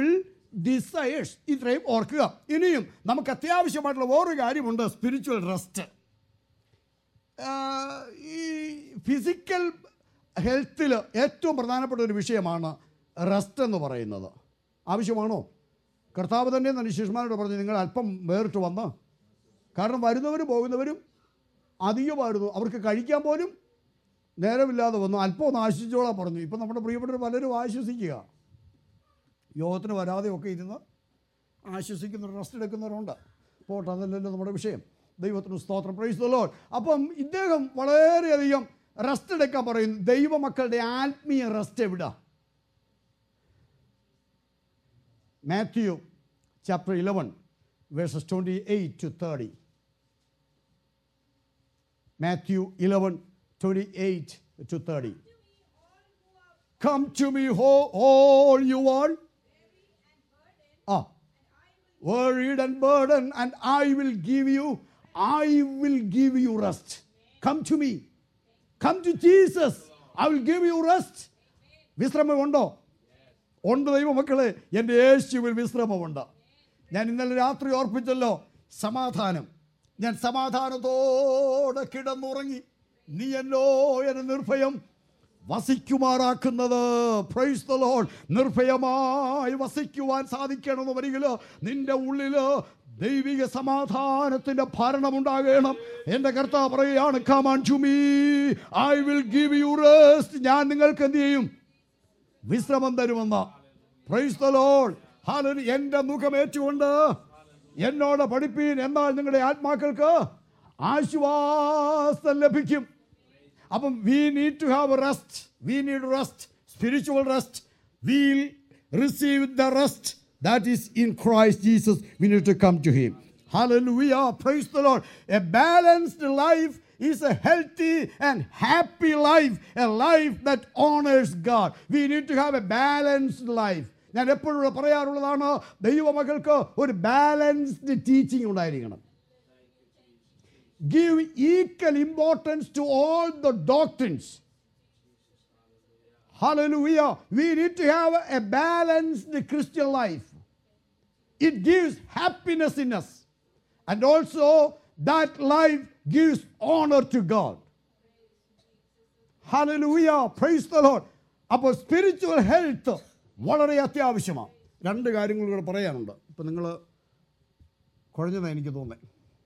desires ഇത്രയും ഓർക്കുക ഇനിയും നമുക്ക് അത്യാവശ്യമായിട്ടുള്ള വേറൊരു കാര്യമുണ്ട് സ്പിരിച്വൽ റെസ്റ്റ് ഈ ഫിസിക്കൽ ഹെൽത്തിൽ ഏറ്റവും പ്രധാനപ്പെട്ട ഒരു വിഷയമാണ് റെസ്റ്റ് എന്ന് പറയുന്നത് ആവശ്യമാണോ കർത്താവ് തന്നെ തന്നെ ശിഷ്യന്മാരോട് പറഞ്ഞു നിങ്ങൾ അല്പം വേറിട്ട് വന്ന് കാരണം വരുന്നവരും പോകുന്നവരും അധികമായിരുന്നു അവർക്ക് കഴിക്കാൻ പോലും നേരമില്ലാതെ വന്നു അല്പം ഒന്ന് ആശ്വസിച്ചോളാൻ പറഞ്ഞു ഇപ്പം നമ്മുടെ പ്രിയപ്പെട്ടവർ പലരും ആശ്വസിക്കുക യോഗത്തിന് വരാതെ ഒക്കെ ഇരുന്ന് ആശ്വസിക്കുന്ന റെസ്റ്റ് എടുക്കുന്നവരുണ്ട് പോട്ടെ അതല്ലല്ലോ നമ്മുടെ വിഷയം ദൈവത്തിന് സ്തോത്രം പ്രൈസ് ലോഡ് അപ്പം ഇദ്ദേഹം വളരെയധികം റെസ്റ്റ് എടുക്കാൻ പറയും ദൈവമക്കളുടെ ആത്മീയ റെസ്റ്റ് എവിടെ Matthew chapter eleven verses twenty eight to thirty Matthew eleven twenty eight to thirty Come to me, ho- all you are. Ah. Worried and burdened, and I will give you, I will give you rest. Come to me. Come to Jesus. I will give you rest. വിശ്രമമുണ്ടോ ഉണ്ട് ദൈവമക്കളെ എൻ്റെ യേശുവിൽ വിശ്രമമുണ്ട് ഞാൻ ഇന്നലെ രാത്രി ഓർപ്പിച്ചല്ലോ സമാധാനം ഞാൻ സമാധാനത്തോടെ കിടന്നുറങ്ങി നീ എന്നോ എന്നെ നിർഭയം വസിക്കുമാറാക്കുന്നത് പ്രൈസ് ദ ലോർഡ് നിർഭയമായി വസിക്കുവാൻ സാധിക്കണമെന്ന് വരികിൽ നിന്റെ ഉള്ളിൽ ദൈവിക സമാധാനത്തിന്റെ ഭരണമുണ്ടാകണം എൻ്റെ കർത്താവ് പറയുകയാണ് come to me I will give you rest ഞാൻ നിങ്ങൾക്ക് എന്ത് ചെയ്യും വിശ്രമം തരുമെന്ന് പ്രൈസ് ദ ലോർഡ് ഹാലലു എൻ്റെ മുഖമേറ്റുകൊണ്ട് എന്നോട് പഠിപ്പീൻ എന്നാൽ നിങ്ങളുടെ ആത്മാക്കൾക്ക് ആശ്വാസം ലഭിക്കും അപ്പം we need to have rest we need rest spiritual rest we'll receive the rest that is in Christ Jesus we need to come to him Hallelujah. Praise the Lord. A balanced life is a healthy and happy life, a life that honors God. We need to have a balanced life. ഞാൻ എപ്പോഴും പറയാറുള്ളതാണ് ദൈവമക്കൾക്ക് ഒരു ബാലൻസ്ഡ് ടീച്ചിങ് ഉണ്ടായിരിക്കണം give equal importance to all the doctrines. Hallelujah. We need to have a balanced Christian life. It gives happiness in us. And also, that life gives honor to God. Hallelujah. Praise the Lord. അപ്പോൾ സ്പിരിച്വൽ ഹെൽത്ത് വളരെ അത്യാവശ്യമാണ് രണ്ട് കാര്യങ്ങൾ കൂടെ പറയാനുണ്ട് ഇപ്പം നിങ്ങൾ കുഴഞ്ഞതാണ് എനിക്ക് തോന്നുന്നത്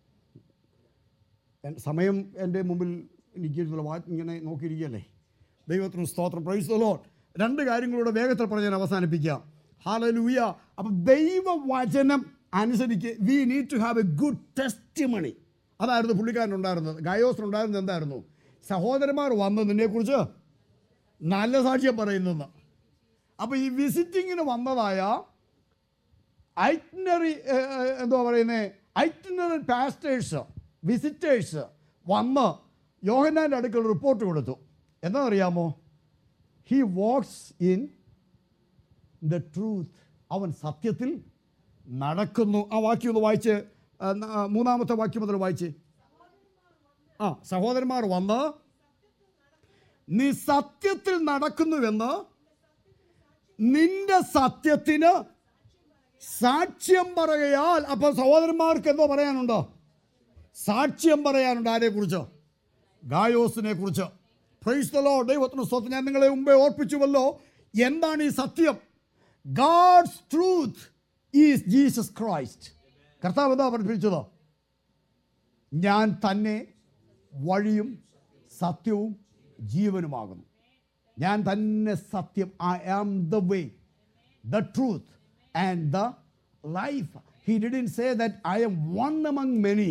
എൻ- സമയം എൻ്റെ മുമ്പിൽ എനിക്കിരുന്നുള്ള വാ ഇങ്ങനെ നോക്കിയിരിക്കുകയല്ലേ ദൈവത്തിന് സ്തോത്രം പ്രൈസ് ദ ലോർഡ് രണ്ട് കാര്യങ്ങളൂടെ വേഗത്തിൽ പറഞ്ഞ് ഞാൻ അവസാനിപ്പിക്കാം ഹാലലൂയ അപ്പം ദൈവവചനം അനുസരിച്ച് we need to have a good testimony അതായിരുന്നു പുള്ളിക്കാരനുണ്ടായിരുന്നത് ഗയോസിനുണ്ടായിരുന്നത് എന്തായിരുന്നു സഹോദരന്മാർ വന്നതിനെക്കുറിച്ച് നല്ല സാക്ഷ്യം പറയുന്നെന്ന് അപ്പോൾ ഈ വിസിറ്റിങ്ങിന് വന്നതായ ഐറ്റിനറി എന്തുവാ പറയുന്നത് ഐറ്റിനറി പാസ്റ്റേഴ്സ് വിസിറ്റേഴ്സ് വന്ന് യോഹന്നാൻ്റെ അടുക്കൽ റിപ്പോർട്ട് കൊടുത്തു എന്താ അറിയാമോ he walks in the truth അവൻ സത്യത്തിൽ നടക്കുന്നു ആ വാക്യം ഒന്ന് വായിച്ച് ആ, ന- ആ, മൂന്നാമത്തെ വാക്യം മുതൽ വായിച്ച് ആ സഹോദരന്മാർ വന്ന് നീ സത്യത്തിൽ നടക്കുന്നുവെന്ന് നിന്റെ സത്യത്തിന് സാക്ഷ്യം പറയുകയാൽ അപ്പോൾ സഹോദരന്മാർക്ക് എന്തോ പറയാനുണ്ടോ സാക്ഷ്യം പറയാനുണ്ട് ആരെക്കുറിച്ച് ഗായോസിനെ കുറിച്ച് പ്രൈസ് ദ ലോർഡ് ദൈവത്തിന് സ്വത്ത് ഞാൻ നിങ്ങളെ മുമ്പേ ഓർപ്പിച്ചുവല്ലോ എന്താണ് ഈ സത്യം God's truth is Jesus Christ കർത്താവ് എന്താ പഠിപ്പിച്ചത് ഞാൻ തന്നെ വഴിയും സത്യവും ജീവനുമാകുന്നു ഞാൻ തന്നെ സത്യം I am the way the truth and the life. He didn't say that I am one among many.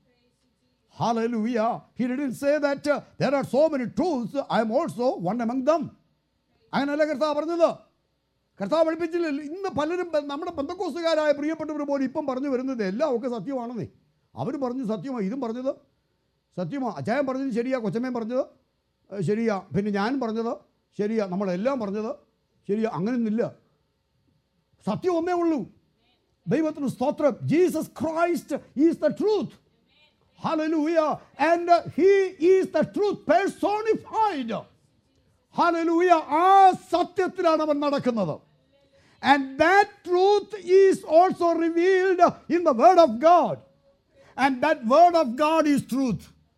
Hallelujah. He didn't say that uh, there are so many truths, I am also one among them. അങ്ങനെയല്ല കർത്താവ് പറഞ്ഞത് കർത്താവ് പഠിപ്പിച്ചില്ല ഇന്ന് പലരും ബ- നമ്മുടെ ബന്ധക്കോസുകാരായ പ്രിയപ്പെട്ടവർ പോലും ഇപ്പം പറഞ്ഞു വരുന്നത് എല്ലാം ഒക്കെ സത്യമാണെന്നേ അവർ പറഞ്ഞു സത്യമാണ് ഇതും പറഞ്ഞത് സത്യമാ അച്ചായൻ പറഞ്ഞത് ശരിയാ കൊച്ചമ്മയും പറഞ്ഞത് ഏഹ്, ശരിയാ പിന്നെ ഞാൻ പറഞ്ഞത് ശരിയാ നമ്മളെല്ലാം പറഞ്ഞത് ശരിയാ അങ്ങനെയൊന്നുമില്ല സത്യം ഒന്നേ ഉള്ളൂ ദൈവത്തിന് സ്തോത്രം Jesus Christ is the truth Hallelujah. And uh, he is the truth personified. Hallelujah. ആ സത്യത്തിലാണ് അവൻ നടക്കുന്നത് And that truth is also revealed in the Word of God. And that word of God is truth.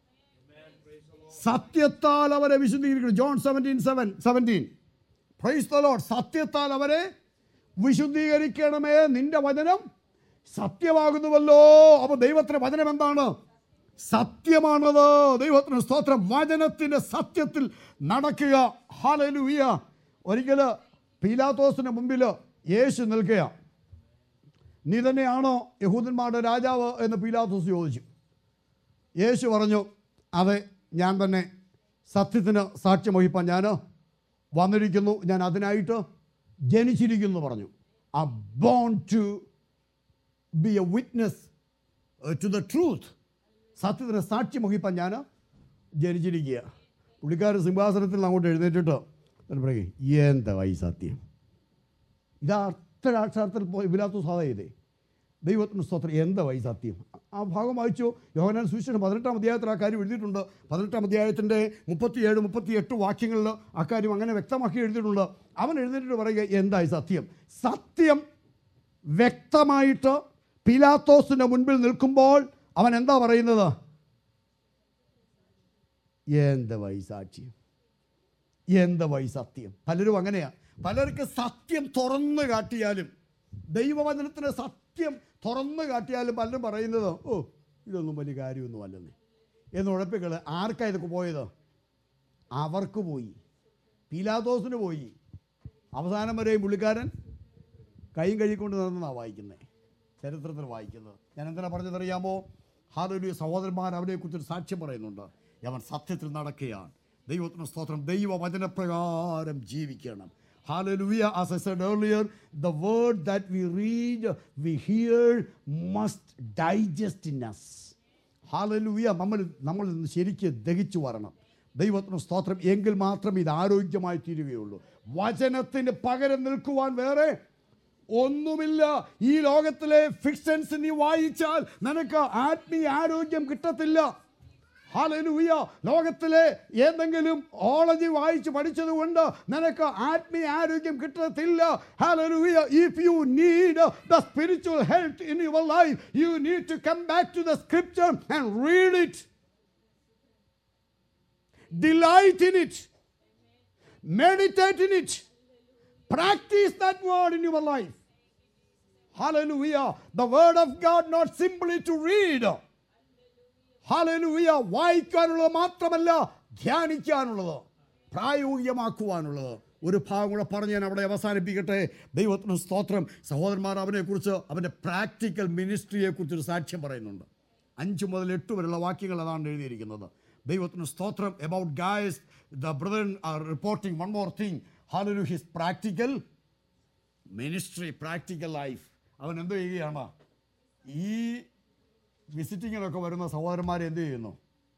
സത്യത്താൽ അവരെ വിശുദ്ധീകരിക്കണം John seventeen seven seventeen praise the Lord സത്യത്താൽ അവരെ വിശുദ്ധീകരിക്കണമേ നിന്റെ വചനം സത്യമാകുന്നുവല്ലോ അപ്പോൾ ദൈവത്തിന്റെ വചനം എന്താണ് സത്യമാണത് ദൈവത്തിന് സ്തോത്രം വചനത്തിന്റെ സത്യത്തിൽ നടക്കുക ഹാലലുവിയ ഒരിക്കൽ പീലാത്തോസിന് മുമ്പിൽ യേശു നിൽക്കുക നീ തന്നെയാണോ യഹൂദന്മാരുടെ രാജാവ് എന്ന് പീലാത്തോസ് ചോദിച്ചു യേശു പറഞ്ഞു അതെ ഞാൻ തന്നെ സത്യത്തിന് സാക്ഷ്യം വഹിപ്പാൻ ഞാൻ വന്നിരിക്കുന്നു ഞാൻ അതിനായിട്ട് ജനിച്ചിരിക്കുന്നു പറഞ്ഞു I born to be a witness to the truth സത്യത്തിന് സാക്ഷ്യം വഹിപ്പാൻ ഞാൻ ജനിച്ചിരിക്കുക പുള്ളിക്കാരൻ സിംഹാസനത്തിൽ നിന്ന് അങ്ങോട്ട് എഴുന്നേറ്റിട്ട് എന്നിട്ട് പറയും എന്താ ഈ സത്യം ഇതാ അർത്ഥരാക്ഷാർത്ഥത്തിൽ ഇല്ലാത്ത സാധ ചെയ്തേ ദൈവത്തിന് സ്തോത്രം എന്താ ഈ സത്യം ആ ഭാഗം വായിച്ചു യോഹനാൻ സുവിശേഷം പതിനെട്ടാം അധ്യായത്തിൽ ആ കാര്യം എഴുതിയിട്ടുണ്ട് പതിനെട്ടാം അധ്യായത്തിൻ്റെ മുപ്പത്തിയേഴ് മുപ്പത്തിയെട്ട് വാക്യങ്ങളിൽ ആ കാര്യം അങ്ങനെ വ്യക്തമാക്കി എഴുതിയിട്ടുണ്ട് അവൻ എഴുന്നേറ്റിട്ട് പറയുക എന്താ ഈ സത്യം സത്യം വ്യക്തമായിട്ട് പിലാത്തോസിൻ്റെ മുൻപിൽ നിൽക്കുമ്പോൾ അവൻ എന്താ പറയുന്നത് എന്താ ഈ സാക്ഷ്യം എന്താ ഈ സത്യം പലരും അങ്ങനെയാ പലർക്ക് സത്യം തുറന്നു കാട്ടിയാലും ദൈവവചനത്തിന് സത്യം തുറന്നു കാട്ടിയാലും പലരും പറയുന്നത് ഓ ഇതൊന്നും വലിയ കാര്യമൊന്നും അല്ലെന്നേ എന്ന് ഉഴപ്പിക്കൾ ആർക്കാ ഇതൊക്കെ പോയത് അവർക്ക് പോയി പീലാത്തോസിന് പോയി അവസാനം വരെയും പുള്ളിക്കാരൻ കൈയും കഴുകിക്കൊണ്ട് നടന്നതാണ് വായിക്കുന്നത് ചരിത്രത്തിൽ വായിക്കുന്നത് ഞാൻ എന്തിനാ പറഞ്ഞതറിയാമോ ഹാലൊരു സഹോദരന്മാർ അവരെക്കുറിച്ചൊരു സാക്ഷ്യം പറയുന്നുണ്ട് അവൻ സത്യത്തിൽ നടക്കുകയാണ് ദൈവത്തിന് സ്തോത്രം ദൈവവചനപ്രകാരം ജീവിക്കണം Hallelujah. As I said earlier, the word that we read, we hear, must digest in us. Hallelujah നമ്മൾ നമ്മൾ ഇന്ന് ശരിക്ക് ദഹിച്ചു വരണം ദൈവത്തിന് സ്തോത്രം എങ്കിൽ മാത്രം ഇത് ആരോഗ്യമായി തീരുകയുള്ളൂ വചനത്തിന് പകരം നിൽക്കുവാൻ വേറെ ഒന്നുമില്ല ഈ ലോകത്തിലെ ഫിക്ഷൻസ് നീ വായിച്ചാൽ നിനക്ക് ആത്മീയ ആരോഗ്യം കിട്ടത്തില്ല ഹാലലൂയ ലോകത്തിലെ ഏതെങ്കിലും ഓളജി വായിച്ച് പഠിച്ചത് കൊണ്ട് നിനക്ക് ആത്മീയ ആരോഗ്യം കിട്ടത്തില്ല hallelujah if you need the spiritual health in your life you need to come back to the scripture and read it delight in it meditate in it practice that word in your life Hallelujah. The word of God not simply to read. Hallelujah വായിക്കാനുള്ളത് മാത്രമല്ല ധ്യാനിക്കാനുള്ളത് പ്രായോഗികമാക്കുവാനുള്ളത് ഒരു ഭാഗം കൂടെ പറഞ്ഞ് ഞാൻ അവിടെ അവസാനിപ്പിക്കട്ടെ ദൈവത്തിന് സ്തോത്രം സഹോദരന്മാർ അവനെക്കുറിച്ച് അവൻ്റെ പ്രാക്ടിക്കൽ മിനിസ്ട്രിയെക്കുറിച്ച് ഒരു സാക്ഷ്യം പറയുന്നുണ്ട് അഞ്ച് മുതൽ എട്ട് വരെയുള്ള വാക്യങ്ങൾ അതാണ് എഴുതിയിരിക്കുന്നത് ദൈവത്തിന് സ്തോത്രം about Gaius the brother are reporting one more thing ഹാലു his practical ministry practical life അവൻ എന്ത് ചെയ്യുകയാണ് ഈ വിസിറ്റിങ്ങിനൊക്കെ വരുന്ന സഹോദരന്മാരെ എന്ത് ചെയ്യുന്നു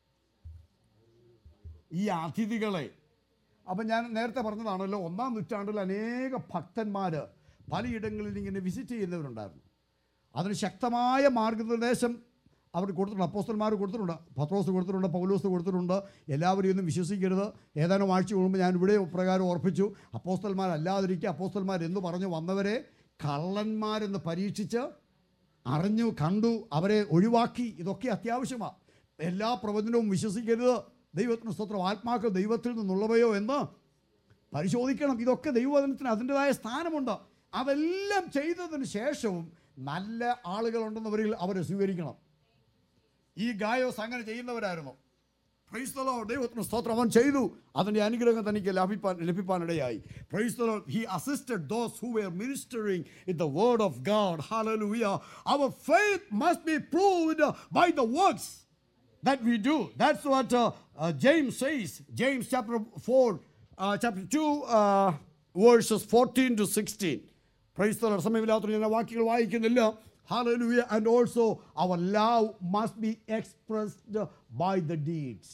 ഈ അതിഥികളെ അപ്പം ഞാൻ നേരത്തെ പറഞ്ഞതാണല്ലോ ഒന്നാം നൂറ്റാണ്ടിൽ അനേക ഭക്തന്മാർ പലയിടങ്ങളിൽ ഇങ്ങനെ വിസിറ്റ് ചെയ്യുന്നവരുണ്ടായിരുന്നു അതിന് ശക്തമായ മാർഗനിർദ്ദേശം അവർ കൊടുത്തിട്ടുണ്ട് അപ്പോസ്റ്റന്മാർ കൊടുത്തിട്ടുണ്ട് പത്രോസ് കൊടുത്തിട്ടുണ്ട് പൗലോസ് കൊടുത്തിട്ടുണ്ട് എല്ലാവരും ഒന്നും വിശ്വസിക്കരുത് ഏതാനും ആഴ്ച മുമ്പ് ഞാൻ ഇവിടെ പ്രകാരം ഓർപ്പിച്ചു അപ്പോസ്റ്റന്മാരല്ലാതിരിക്കുക അപ്പോസ്റ്റന്മാർ എന്ന് പറഞ്ഞു വന്നവരെ കള്ളന്മാരെന്ന് പരീക്ഷിച്ച് അറിഞ്ഞു കണ്ടു അവരെ ഒഴിവാക്കി ഇതൊക്കെ അത്യാവശ്യമാണ് എല്ലാ പ്രവചനവും വിശ്വസിക്കരുത് ദൈവത്തിന് സ്തോത്രം ആത്മാക്കൾ ദൈവത്തിൽ നിന്നുള്ളവയോ എന്ന് പരിശോധിക്കണം ഇതൊക്കെ ദൈവവചനത്തിന് അതിൻ്റെതായ സ്ഥാനമുണ്ട് അതെല്ലാം ചെയ്തതിന് ശേഷവും നല്ല ആളുകളുണ്ടെന്നവരിൽ അവരെ സ്വീകരിക്കണം ഈ ഗായോസ് അങ്ങനെ ചെയ്യുന്നവരായിരുന്നു പ്രൈസ് the Lord. ദൈവത്തിന് സ്തോത്രം അവൻ ചെയ്തു അതിൻ്റെ അനുഗ്രഹം തനിക്ക് ലഭിപ്പാൻ ലഭിപ്പാനിടയായി praise the Lord. he assisted those who were ministering in the word of God hallelujah our faith must be proved by the works that we do that's what uh, uh, James says James chapter 4 uh, chapter 2 uh, verses 14 to 16 praise the Lord. സമയമില്ലാത്ത ഞാൻ ആ വാക്യങ്ങൾ വായിക്കുന്നില്ല Hallelujah. And also, our love must be expressed by the deeds.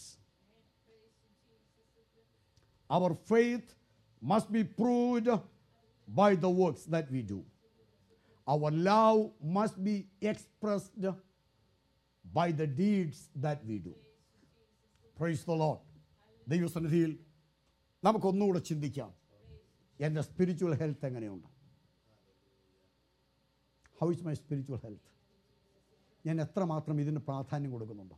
Our faith must be proved by the works that we do. Our love must be expressed by the deeds that we do. Praise the Lord ദൈവസന്നിധിയിൽ നമുക്കൊന്നുകൂടെ ചിന്തിക്കാം എൻ്റെ സ്പിരിച്വൽ ഹെൽത്ത് എങ്ങനെയുണ്ട് how is my spiritual health ഞാൻ എത്രമാത്രം ഇതിന് പ്രാധാന്യം കൊടുക്കുന്നുണ്ടോ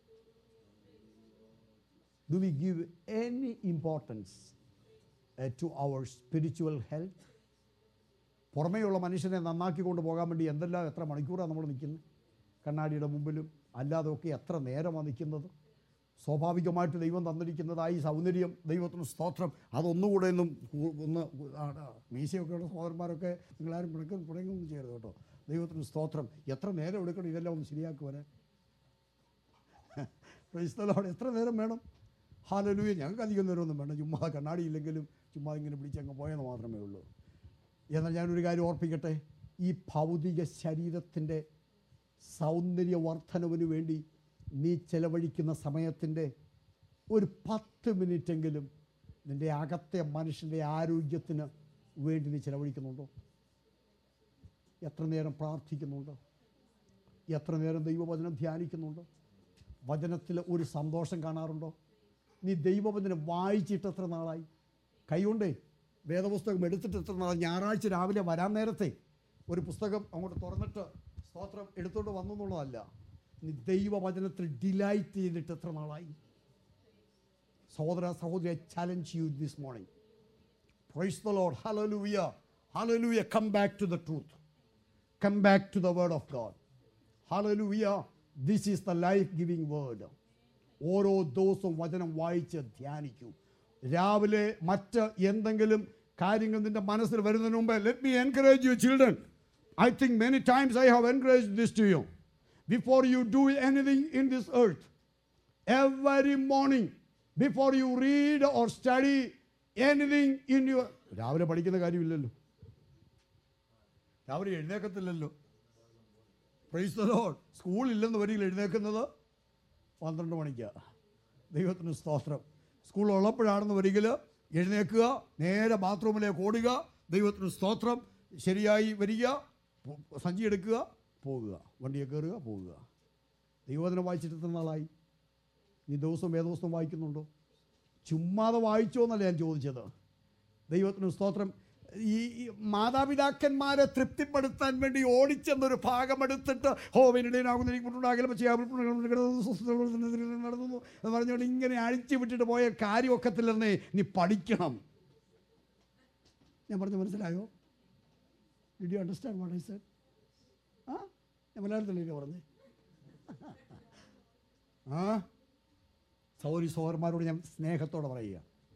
do we give any importance to our spiritual health പുറമേയുള്ള മനുഷ്യനെ നന്നാക്കി കൊണ്ടുപോകാൻ വേണ്ടി എന്തെല്ലാം എത്ര മണിക്കൂറാണ് നമ്മൾ നിൽക്കുന്നത് കണ്ണാടിയുടെ മുമ്പിലും അല്ലാതൊക്കെ എത്ര നേരമാണ് നിൽക്കുന്നത് സ്വാഭാവികമായിട്ട് ദൈവം തന്നിരിക്കുന്നത് ആ ഈ സൗന്ദര്യം ദൈവത്തിന് സ്തോത്രം അതൊന്നുകൂടെ ഒന്നും കൂ- ഒന്ന് ആ, ആ, മീശയൊക്കെയുള്ള സഹോദരന്മാരൊക്കെ നിങ്ങളാരും പിണക്കം പിണങ്ങൊന്നും ചെയ്യരുത് കേട്ടോ ദൈവത്തിന് സ്തോത്രം എത്ര നേരം എടുക്കണം ഇതെല്ലാം ഒന്ന് ശരിയാക്കുവാൻ ക്രൈസ്തലോട് എത്ര നേരം വേണം ഹാലലൂയ ഞങ്ങൾക്ക് അധികം നേരമൊന്നും വേണ്ട ചുമ്മാ കണ്ണാടി ഇല്ലെങ്കിലും ചുമ്മാ ഇങ്ങനെ പിടിച്ചങ്ങ് പോയെന്ന് മാത്രമേ ഉള്ളൂ എന്നാൽ ഞാനൊരു കാര്യം ഓർപ്പിക്കട്ടെ ഈ ഭൗതിക ശരീരത്തിൻ്റെ സൗന്ദര്യവർദ്ധനവിന് വേണ്ടി നീ ചെലവഴിക്കുന്ന സമയത്തിൻ്റെ ഒരു പത്ത് മിനിറ്റെങ്കിലും നിൻ്റെ അകത്തെ മനുഷ്യൻ്റെ ആരോഗ്യത്തിന് വേണ്ടി നീ ചെലവഴിക്കുന്നുണ്ടോ എത്ര നേരം പ്രാർത്ഥിക്കുന്നുണ്ടോ എത്ര നേരം ദൈവവചനം ധ്യാനിക്കുന്നുണ്ടോ വചനത്തിൽ ഒരു സന്തോഷം കാണാറുണ്ടോ നീ ദൈവവചനം വായിച്ചിട്ട് എത്ര നാളായി കൈകൊണ്ടേ വേദപുസ്തകം എടുത്തിട്ട് എത്ര നാളായി ഞായറാഴ്ച രാവിലെ വരാൻ നേരത്തെ ഒരു പുസ്തകം അങ്ങോട്ട് തുറന്നിട്ട് സ്തോത്രം എടുത്തോണ്ട് വന്നു എന്നുള്ളതല്ല നീ ദൈവവചനത്തിൽ ഡിലൈറ്റ് ചെയ്തിട്ട് എത്ര നാളായി സഹോദര സഹോദരി challenge you this morning praise the Lord hallelujah hallelujah come back to the truth come back to the word of God hallelujah this is the life giving word ഓരോ ദിവസവും വചനം വായിച്ച് ധ്യാനിക്കൂ രാവിലെ മറ്റ് എന്തെങ്കിലും കാര്യങ്ങൾ നിന്റെ മനസ്സിൽ വരുന്നതിന് മുമ്പ് let me encourage you children I think many times I have encourage this to you before you do anything in this earth every morning before you read or study anything in your രാവിലെ പഠിക്കുന്ന കാര്യമില്ലല്ലോ രാവിലെ എഴുന്നേക്കത്തില്ലല്ലോ പ്രൈസ് ദ ലോഡ് സ്കൂളില്ലെന്ന് വരിയിൽ എഴുന്നേക്കുന്നത് പന്ത്രണ്ട് മണിക്കാണ് ദൈവത്തിന് സ്തോത്രം സ്കൂൾ ഉള്ളപ്പോഴാണെന്ന് വരികിൽ എഴുന്നേക്കുക നേരെ ബാത്റൂമിലേക്ക് ഓടുക ദൈവത്തിന് സ്തോത്രം ശരിയായി വരിക പോ- സഞ്ചി എടുക്കുക പോകുക വണ്ടിയെ കയറുക പോകുക ദൈവവചനം വായിച്ചിട്ട് എത്ര നാളായി നീ ദിവസവും വേദപുസ്തകം വായിക്കുന്നുണ്ടോ ചുമ്മാതെ വായിച്ചോ എന്നല്ല ഞാൻ ചോദിച്ചത് ദൈവത്തിന് സ്തോത്രം ഈ ഈ മാതാപിതാക്കന്മാരെ തൃപ്തിപ്പെടുത്താൻ വേണ്ടി ഓടിച്ചെന്നൊരു ഭാഗമെടുത്തിട്ട് ഹോ വിനിടനാകുന്ന നടന്നു എന്ന് പറഞ്ഞുകൊണ്ട് ഇങ്ങനെ അഴിച്ചു വിട്ടിട്ട് പോയ കാര്യമൊക്കത്തില്ലെന്നേ നീ പഠിക്കണം ഞാൻ പറഞ്ഞു മനസ്സിലായോ did you understand what I said ആ ഞാൻ മലയാളത്തിലേക്ക് പറഞ്ഞേ ആ സൗരി സോഹർമാരോട് ഞാൻ സ്നേഹത്തോടെ പറയുക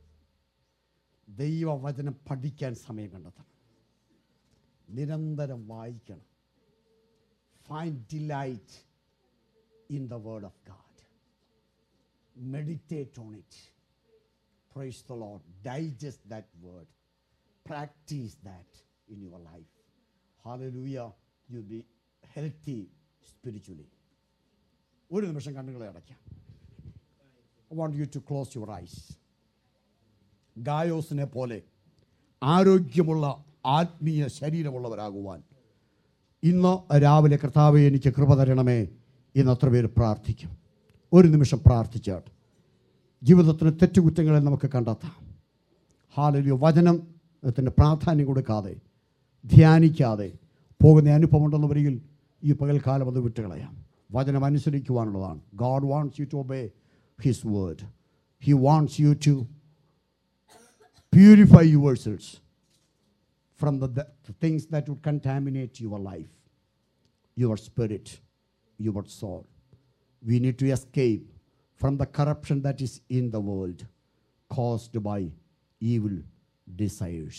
ദൈവവചനം പഠിക്കാൻ സമയം കണ്ടെത്തണം നിരന്തരം വായിക്കണം find delight in the word of God meditate on it praise the Lord digest that word practice that in your life hallelujah you be healthy spiritually ഒരു നിമിഷം കണ്ണുകളെ അടയ്ക്കാം I want you to close your eyes ഗായോസിനെ പോലെ ആരോഗ്യമുള്ള ആത്മീയ ശരീരമുള്ളവരാകുവാൻ ഇന്ന് രാവിലെ കർത്താവെ എനിക്ക് കൃപ തരണമേ എന്ന് അത്ര പേര് പ്രാർത്ഥിക്കും ഒരു നിമിഷം പ്രാർത്ഥിച്ചാട്ട് ജീവിതത്തിന് തെറ്റുകുറ്റങ്ങളെ നമുക്ക് കണ്ടെത്താം ഹാലലിയോ വചനത്തിന് പ്രാധാന്യം കൊടുക്കാതെ ധ്യാനിക്കാതെ പോകുന്ന അനുഭവം ഉണ്ടെന്ന് വരികിൽ ഈ പകൽക്കാലം അത് വിട്ടുകളയാം വചനം അനുസരിക്കുവാനുള്ളതാണ് God wants you to obey his word he wants you to purify yourselves from the, the, the things that would contaminate your life, your spirit, your soul. We need to escape from the corruption that is in the world caused by evil desires.